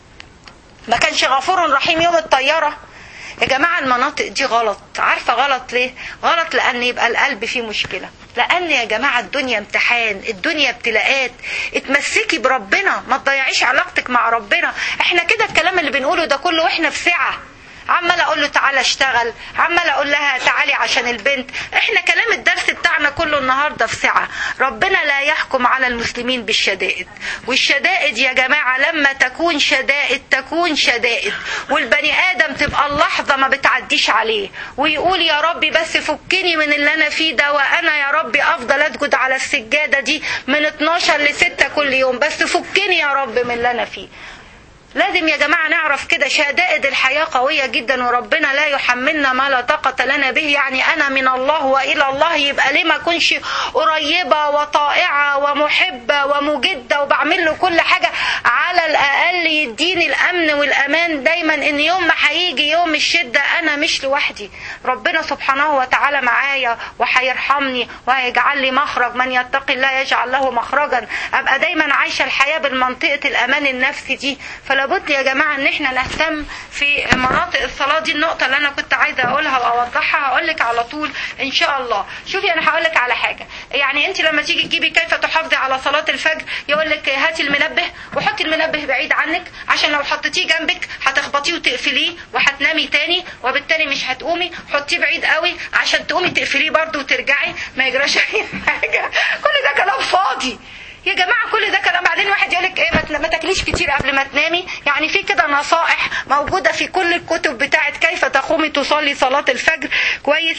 ما كانش غفور رحيم يوم الطيارة يا جماعة المناطق دي غلط عارفة غلط ليه غلط لأن يبقى القلب فيه مشكلة لأن يا جماعة الدنيا امتحان الدنيا ابتلاءات اتمسكي بربنا ما تضيعيش علاقتك مع ربنا احنا كده الكلام اللي بنقوله ده كله واحنا في سعة عمال اقول له تعالى اشتغل عمال اقول لها تعالي عشان البنت احنا كلام الدرس بتاعنا كله النهارده في سعه ربنا لا يحكم على المسلمين بالشدائد والشدائد يا جماعه لما تكون شدائد تكون شدائد والبني ادم تبقى اللحظه ما بتعديش عليه ويقول يا ربي بس فكني من اللي انا فيه ده وانا يا ربي افضل اسجد على السجاده دي من 12 ل 6 كل يوم بس فكني يا رب من اللي انا فيه لازم يا جماعة نعرف كده شدائد الحياة قوية جدا وربنا لا يحملنا ما لا طاقة لنا به يعني أنا من الله وإلى الله يبقى ليه ما أكونش قريبة وطائعة ومحبة ومجدة وبعمل له كل حاجة على الأقل يديني الأمن والأمان دايما إن يوم ما هيجي يوم الشدة أنا مش لوحدي ربنا سبحانه وتعالى معايا وهيرحمني وهيجعل لي مخرج من يتقي الله يجعل له مخرجا أبقى دايما عايشة الحياة بالمنطقة الأمان النفسي دي فلا لابد يا جماعة ان احنا نهتم في مناطق الصلاة دي النقطة اللي انا كنت عايزة اقولها واوضحها هقول لك على طول ان شاء الله شوفي انا هقول لك على حاجة يعني انت لما تيجي تجيبي كيف تحافظي على صلاة الفجر يقول لك هاتي المنبه وحطي المنبه بعيد عنك عشان لو حطيتيه جنبك هتخبطيه وتقفليه وهتنامي تاني وبالتالي مش هتقومي حطيه بعيد قوي عشان تقومي تقفليه برضه وترجعي ما يجراش اي حاجة كل ده كلام فاضي يا جماعة كل ده كلام بعدين واحد يقول لك ايه ما تاكليش كتير قبل ما تنامي يعني في كده نصائح موجودة في كل الكتب بتاعت كيف تقومي تصلي صلاة الفجر كويس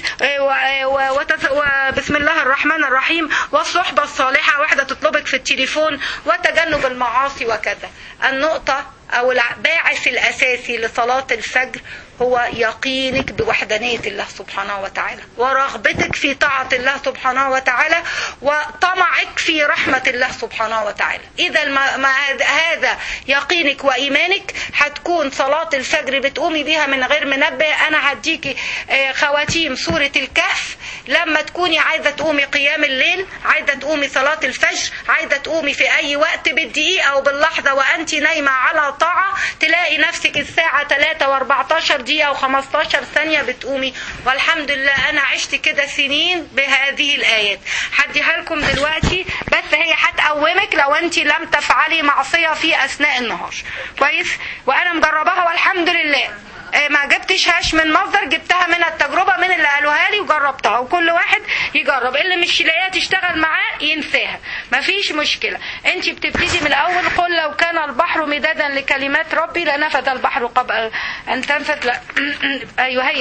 وبسم الله الرحمن الرحيم والصحبة الصالحة واحدة تطلبك في التليفون وتجنب المعاصي وكذا النقطة أو الباعث الأساسي لصلاة الفجر هو يقينك بوحدانية الله سبحانه وتعالى ورغبتك في طاعة الله سبحانه وتعالى وطمعك في رحمة الله سبحانه وتعالى إذا ما هذا يقينك وإيمانك هتكون صلاة الفجر بتقومي بيها من غير منبه أنا هديكي خواتيم سورة الكهف لما تكوني عايزة تقومي قيام الليل عايزة تقومي صلاة الفجر عايزة تقومي في أي وقت بالدقيقة أو باللحظة وأنت نايمة على طاعة تلاقي نفسك الساعة 3 و14 دقيقة و15 ثانية بتقومي والحمد لله أنا عشت كده سنين بهذه الآيات هديها لكم دلوقتي بس هي هتقومك لو أنت لم تفعلي معصية في أثناء النهار كويس وأنا مجرباها والحمد لله ما جبتشهاش من مصدر جبتها من التجربه من اللي قالوها لي وجربتها وكل واحد يجرب اللي مش لاقيها تشتغل معاه ينساها مفيش مشكله انت بتبتدي من الاول قل لو كان البحر مدادا لكلمات ربي لنفذ البحر قبل ان تنفذ لا ايوه هي دي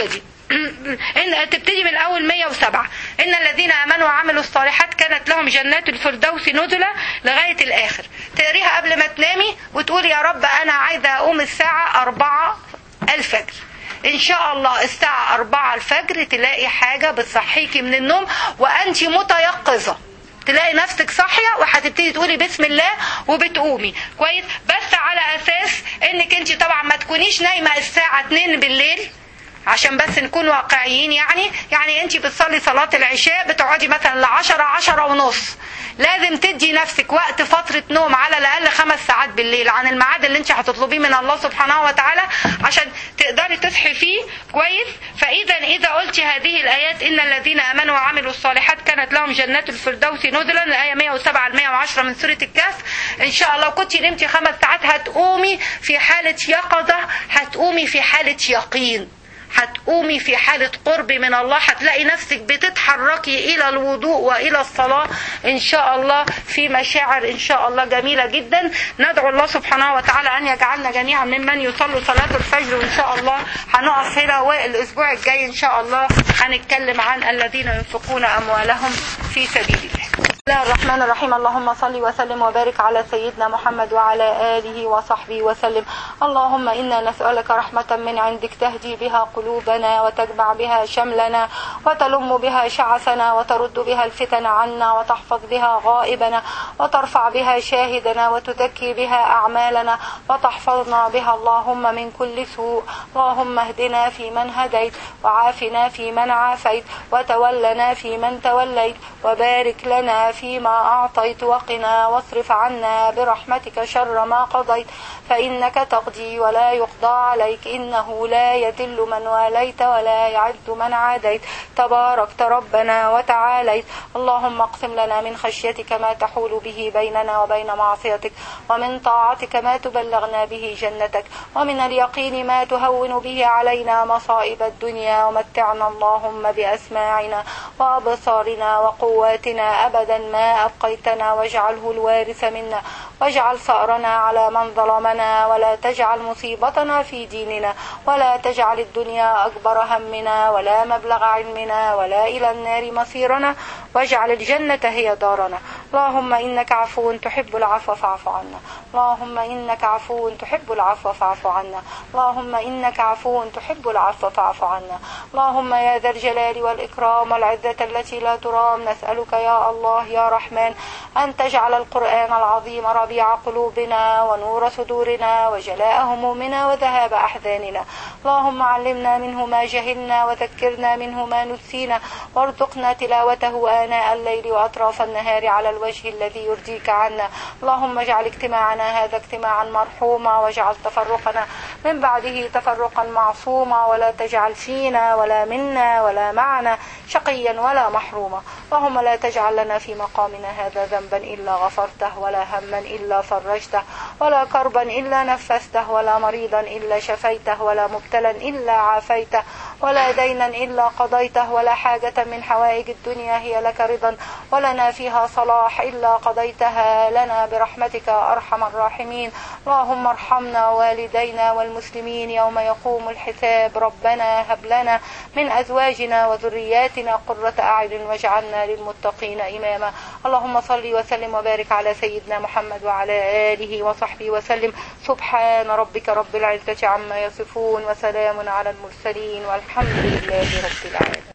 ان تبتدي من اول 107 ان الذين امنوا وعملوا الصالحات كانت لهم جنات الفردوس نزلا لغايه الاخر تقريها قبل ما تنامي وتقولي يا رب انا عايزه اقوم الساعه 4 الفجر ان شاء الله الساعة 4 الفجر تلاقي حاجة بتصحيكي من النوم وانت متيقظة تلاقي نفسك صاحية وهتبتدي تقولي بسم الله وبتقومي كويس بس على اساس انك انت طبعا ما تكونيش نايمة الساعة 2 بالليل عشان بس نكون واقعيين يعني يعني انت بتصلي صلاة العشاء بتقعدي مثلا لعشرة عشرة ونص لازم تدي نفسك وقت فترة نوم على الأقل خمس ساعات بالليل عن الميعاد اللي انت هتطلبيه من الله سبحانه وتعالى عشان تقدري تصحي فيه كويس فإذا إذا قلتي هذه الآيات إن الذين آمنوا وعملوا الصالحات كانت لهم جنات الفردوس نزلا الآية 107 ل 110 من سورة الكهف إن شاء الله كنت نمتي خمس ساعات هتقومي في حالة يقظة هتقومي في حالة يقين هتقومي في حالة قرب من الله هتلاقي نفسك بتتحركي إلى الوضوء وإلى الصلاة إن شاء الله في مشاعر إن شاء الله جميلة جدا ندعو الله سبحانه وتعالى أن يجعلنا جميعا ممن يصلوا صلاة الفجر وإن شاء الله هنقف هنا والأسبوع الجاي إن شاء الله هنتكلم عن الذين ينفقون أموالهم في سبيل الله بسم الله الرحمن الرحيم اللهم صل وسلم وبارك على سيدنا محمد وعلى آله وصحبه وسلم اللهم إنا نسألك رحمة من عندك تهدي بها قلوبنا وتجمع بها شملنا وتلم بها شعثنا وترد بها الفتن عنا وتحفظ بها غائبنا وترفع بها شاهدنا وتزكي بها أعمالنا وتحفظنا بها اللهم من كل سوء اللهم اهدنا في من هديت وعافنا في من عافيت وتولنا في من توليت وبارك لنا فيما أعطيت وقنا واصرف عنا برحمتك شر ما قضيت فإنك تقضي ولا يقضى عليك إنه لا يذل من واليت ولا يعز من عاديت تباركت ربنا وتعاليت اللهم اقسم لنا من خشيتك ما تحول به بيننا وبين معصيتك ومن طاعتك ما تبلغنا به جنتك ومن اليقين ما تهون به علينا مصائب الدنيا ومتعنا اللهم بأسماعنا وأبصارنا وقواتنا أبدا ما أبقيتنا واجعله الوارث منا واجعل ثأرنا على من ظلمنا ولا تجعل مصيبتنا في ديننا ولا تجعل الدنيا أكبر همنا ولا مبلغ علمنا ولا إلى النار مصيرنا واجعل الجنة هي دارنا اللهم إنك عفو تحب العفو فاعف عنا اللهم إنك عفو تحب العفو فاعف عنا اللهم إنك عفو تحب العفو فاعف عنا اللهم يا ذا الجلال والإكرام والعزة التي لا ترام نسألك يا الله يا رحمن أن تجعل القرآن العظيم ربيع قلوبنا ونور صدورنا وجلاء همومنا وذهاب أحزاننا اللهم علمنا منه ما جهلنا وذكرنا منه ما نسينا وارزقنا تلاوته آناء الليل وأطراف النهار على الوجه الذي يرضيك عنا اللهم اجعل اجتماعنا هذا اجتماعا مرحوما واجعل تفرقنا من بعده تفرقا معصوما ولا تجعل فينا ولا منا ولا معنا شقيا ولا محروما اللهم لا تجعل لنا في مقامنا هذا ذنبا إلا غفرته ولا هما إلا فرجته ولا كربا إلا نفسته ولا مريضا إلا شفيته ولا مبتلا إلا عافيته ولا دينا إلا قضيته ولا حاجة من حوائج الدنيا هي لك رضا ولنا فيها صلاح إلا قضيتها لنا برحمتك أرحم الراحمين اللهم ارحمنا والدينا والمسلمين يوم يقوم الحساب ربنا هب لنا من أزواجنا وذرياتنا قرة أعين واجعلنا للمتقين إماما اللهم صل وسلم وبارك على سيدنا محمد وعلى آله وصحبه وسلم سبحان ربك رب العزة عما يصفون وسلام على المرسلين والحمد لله رب العالمين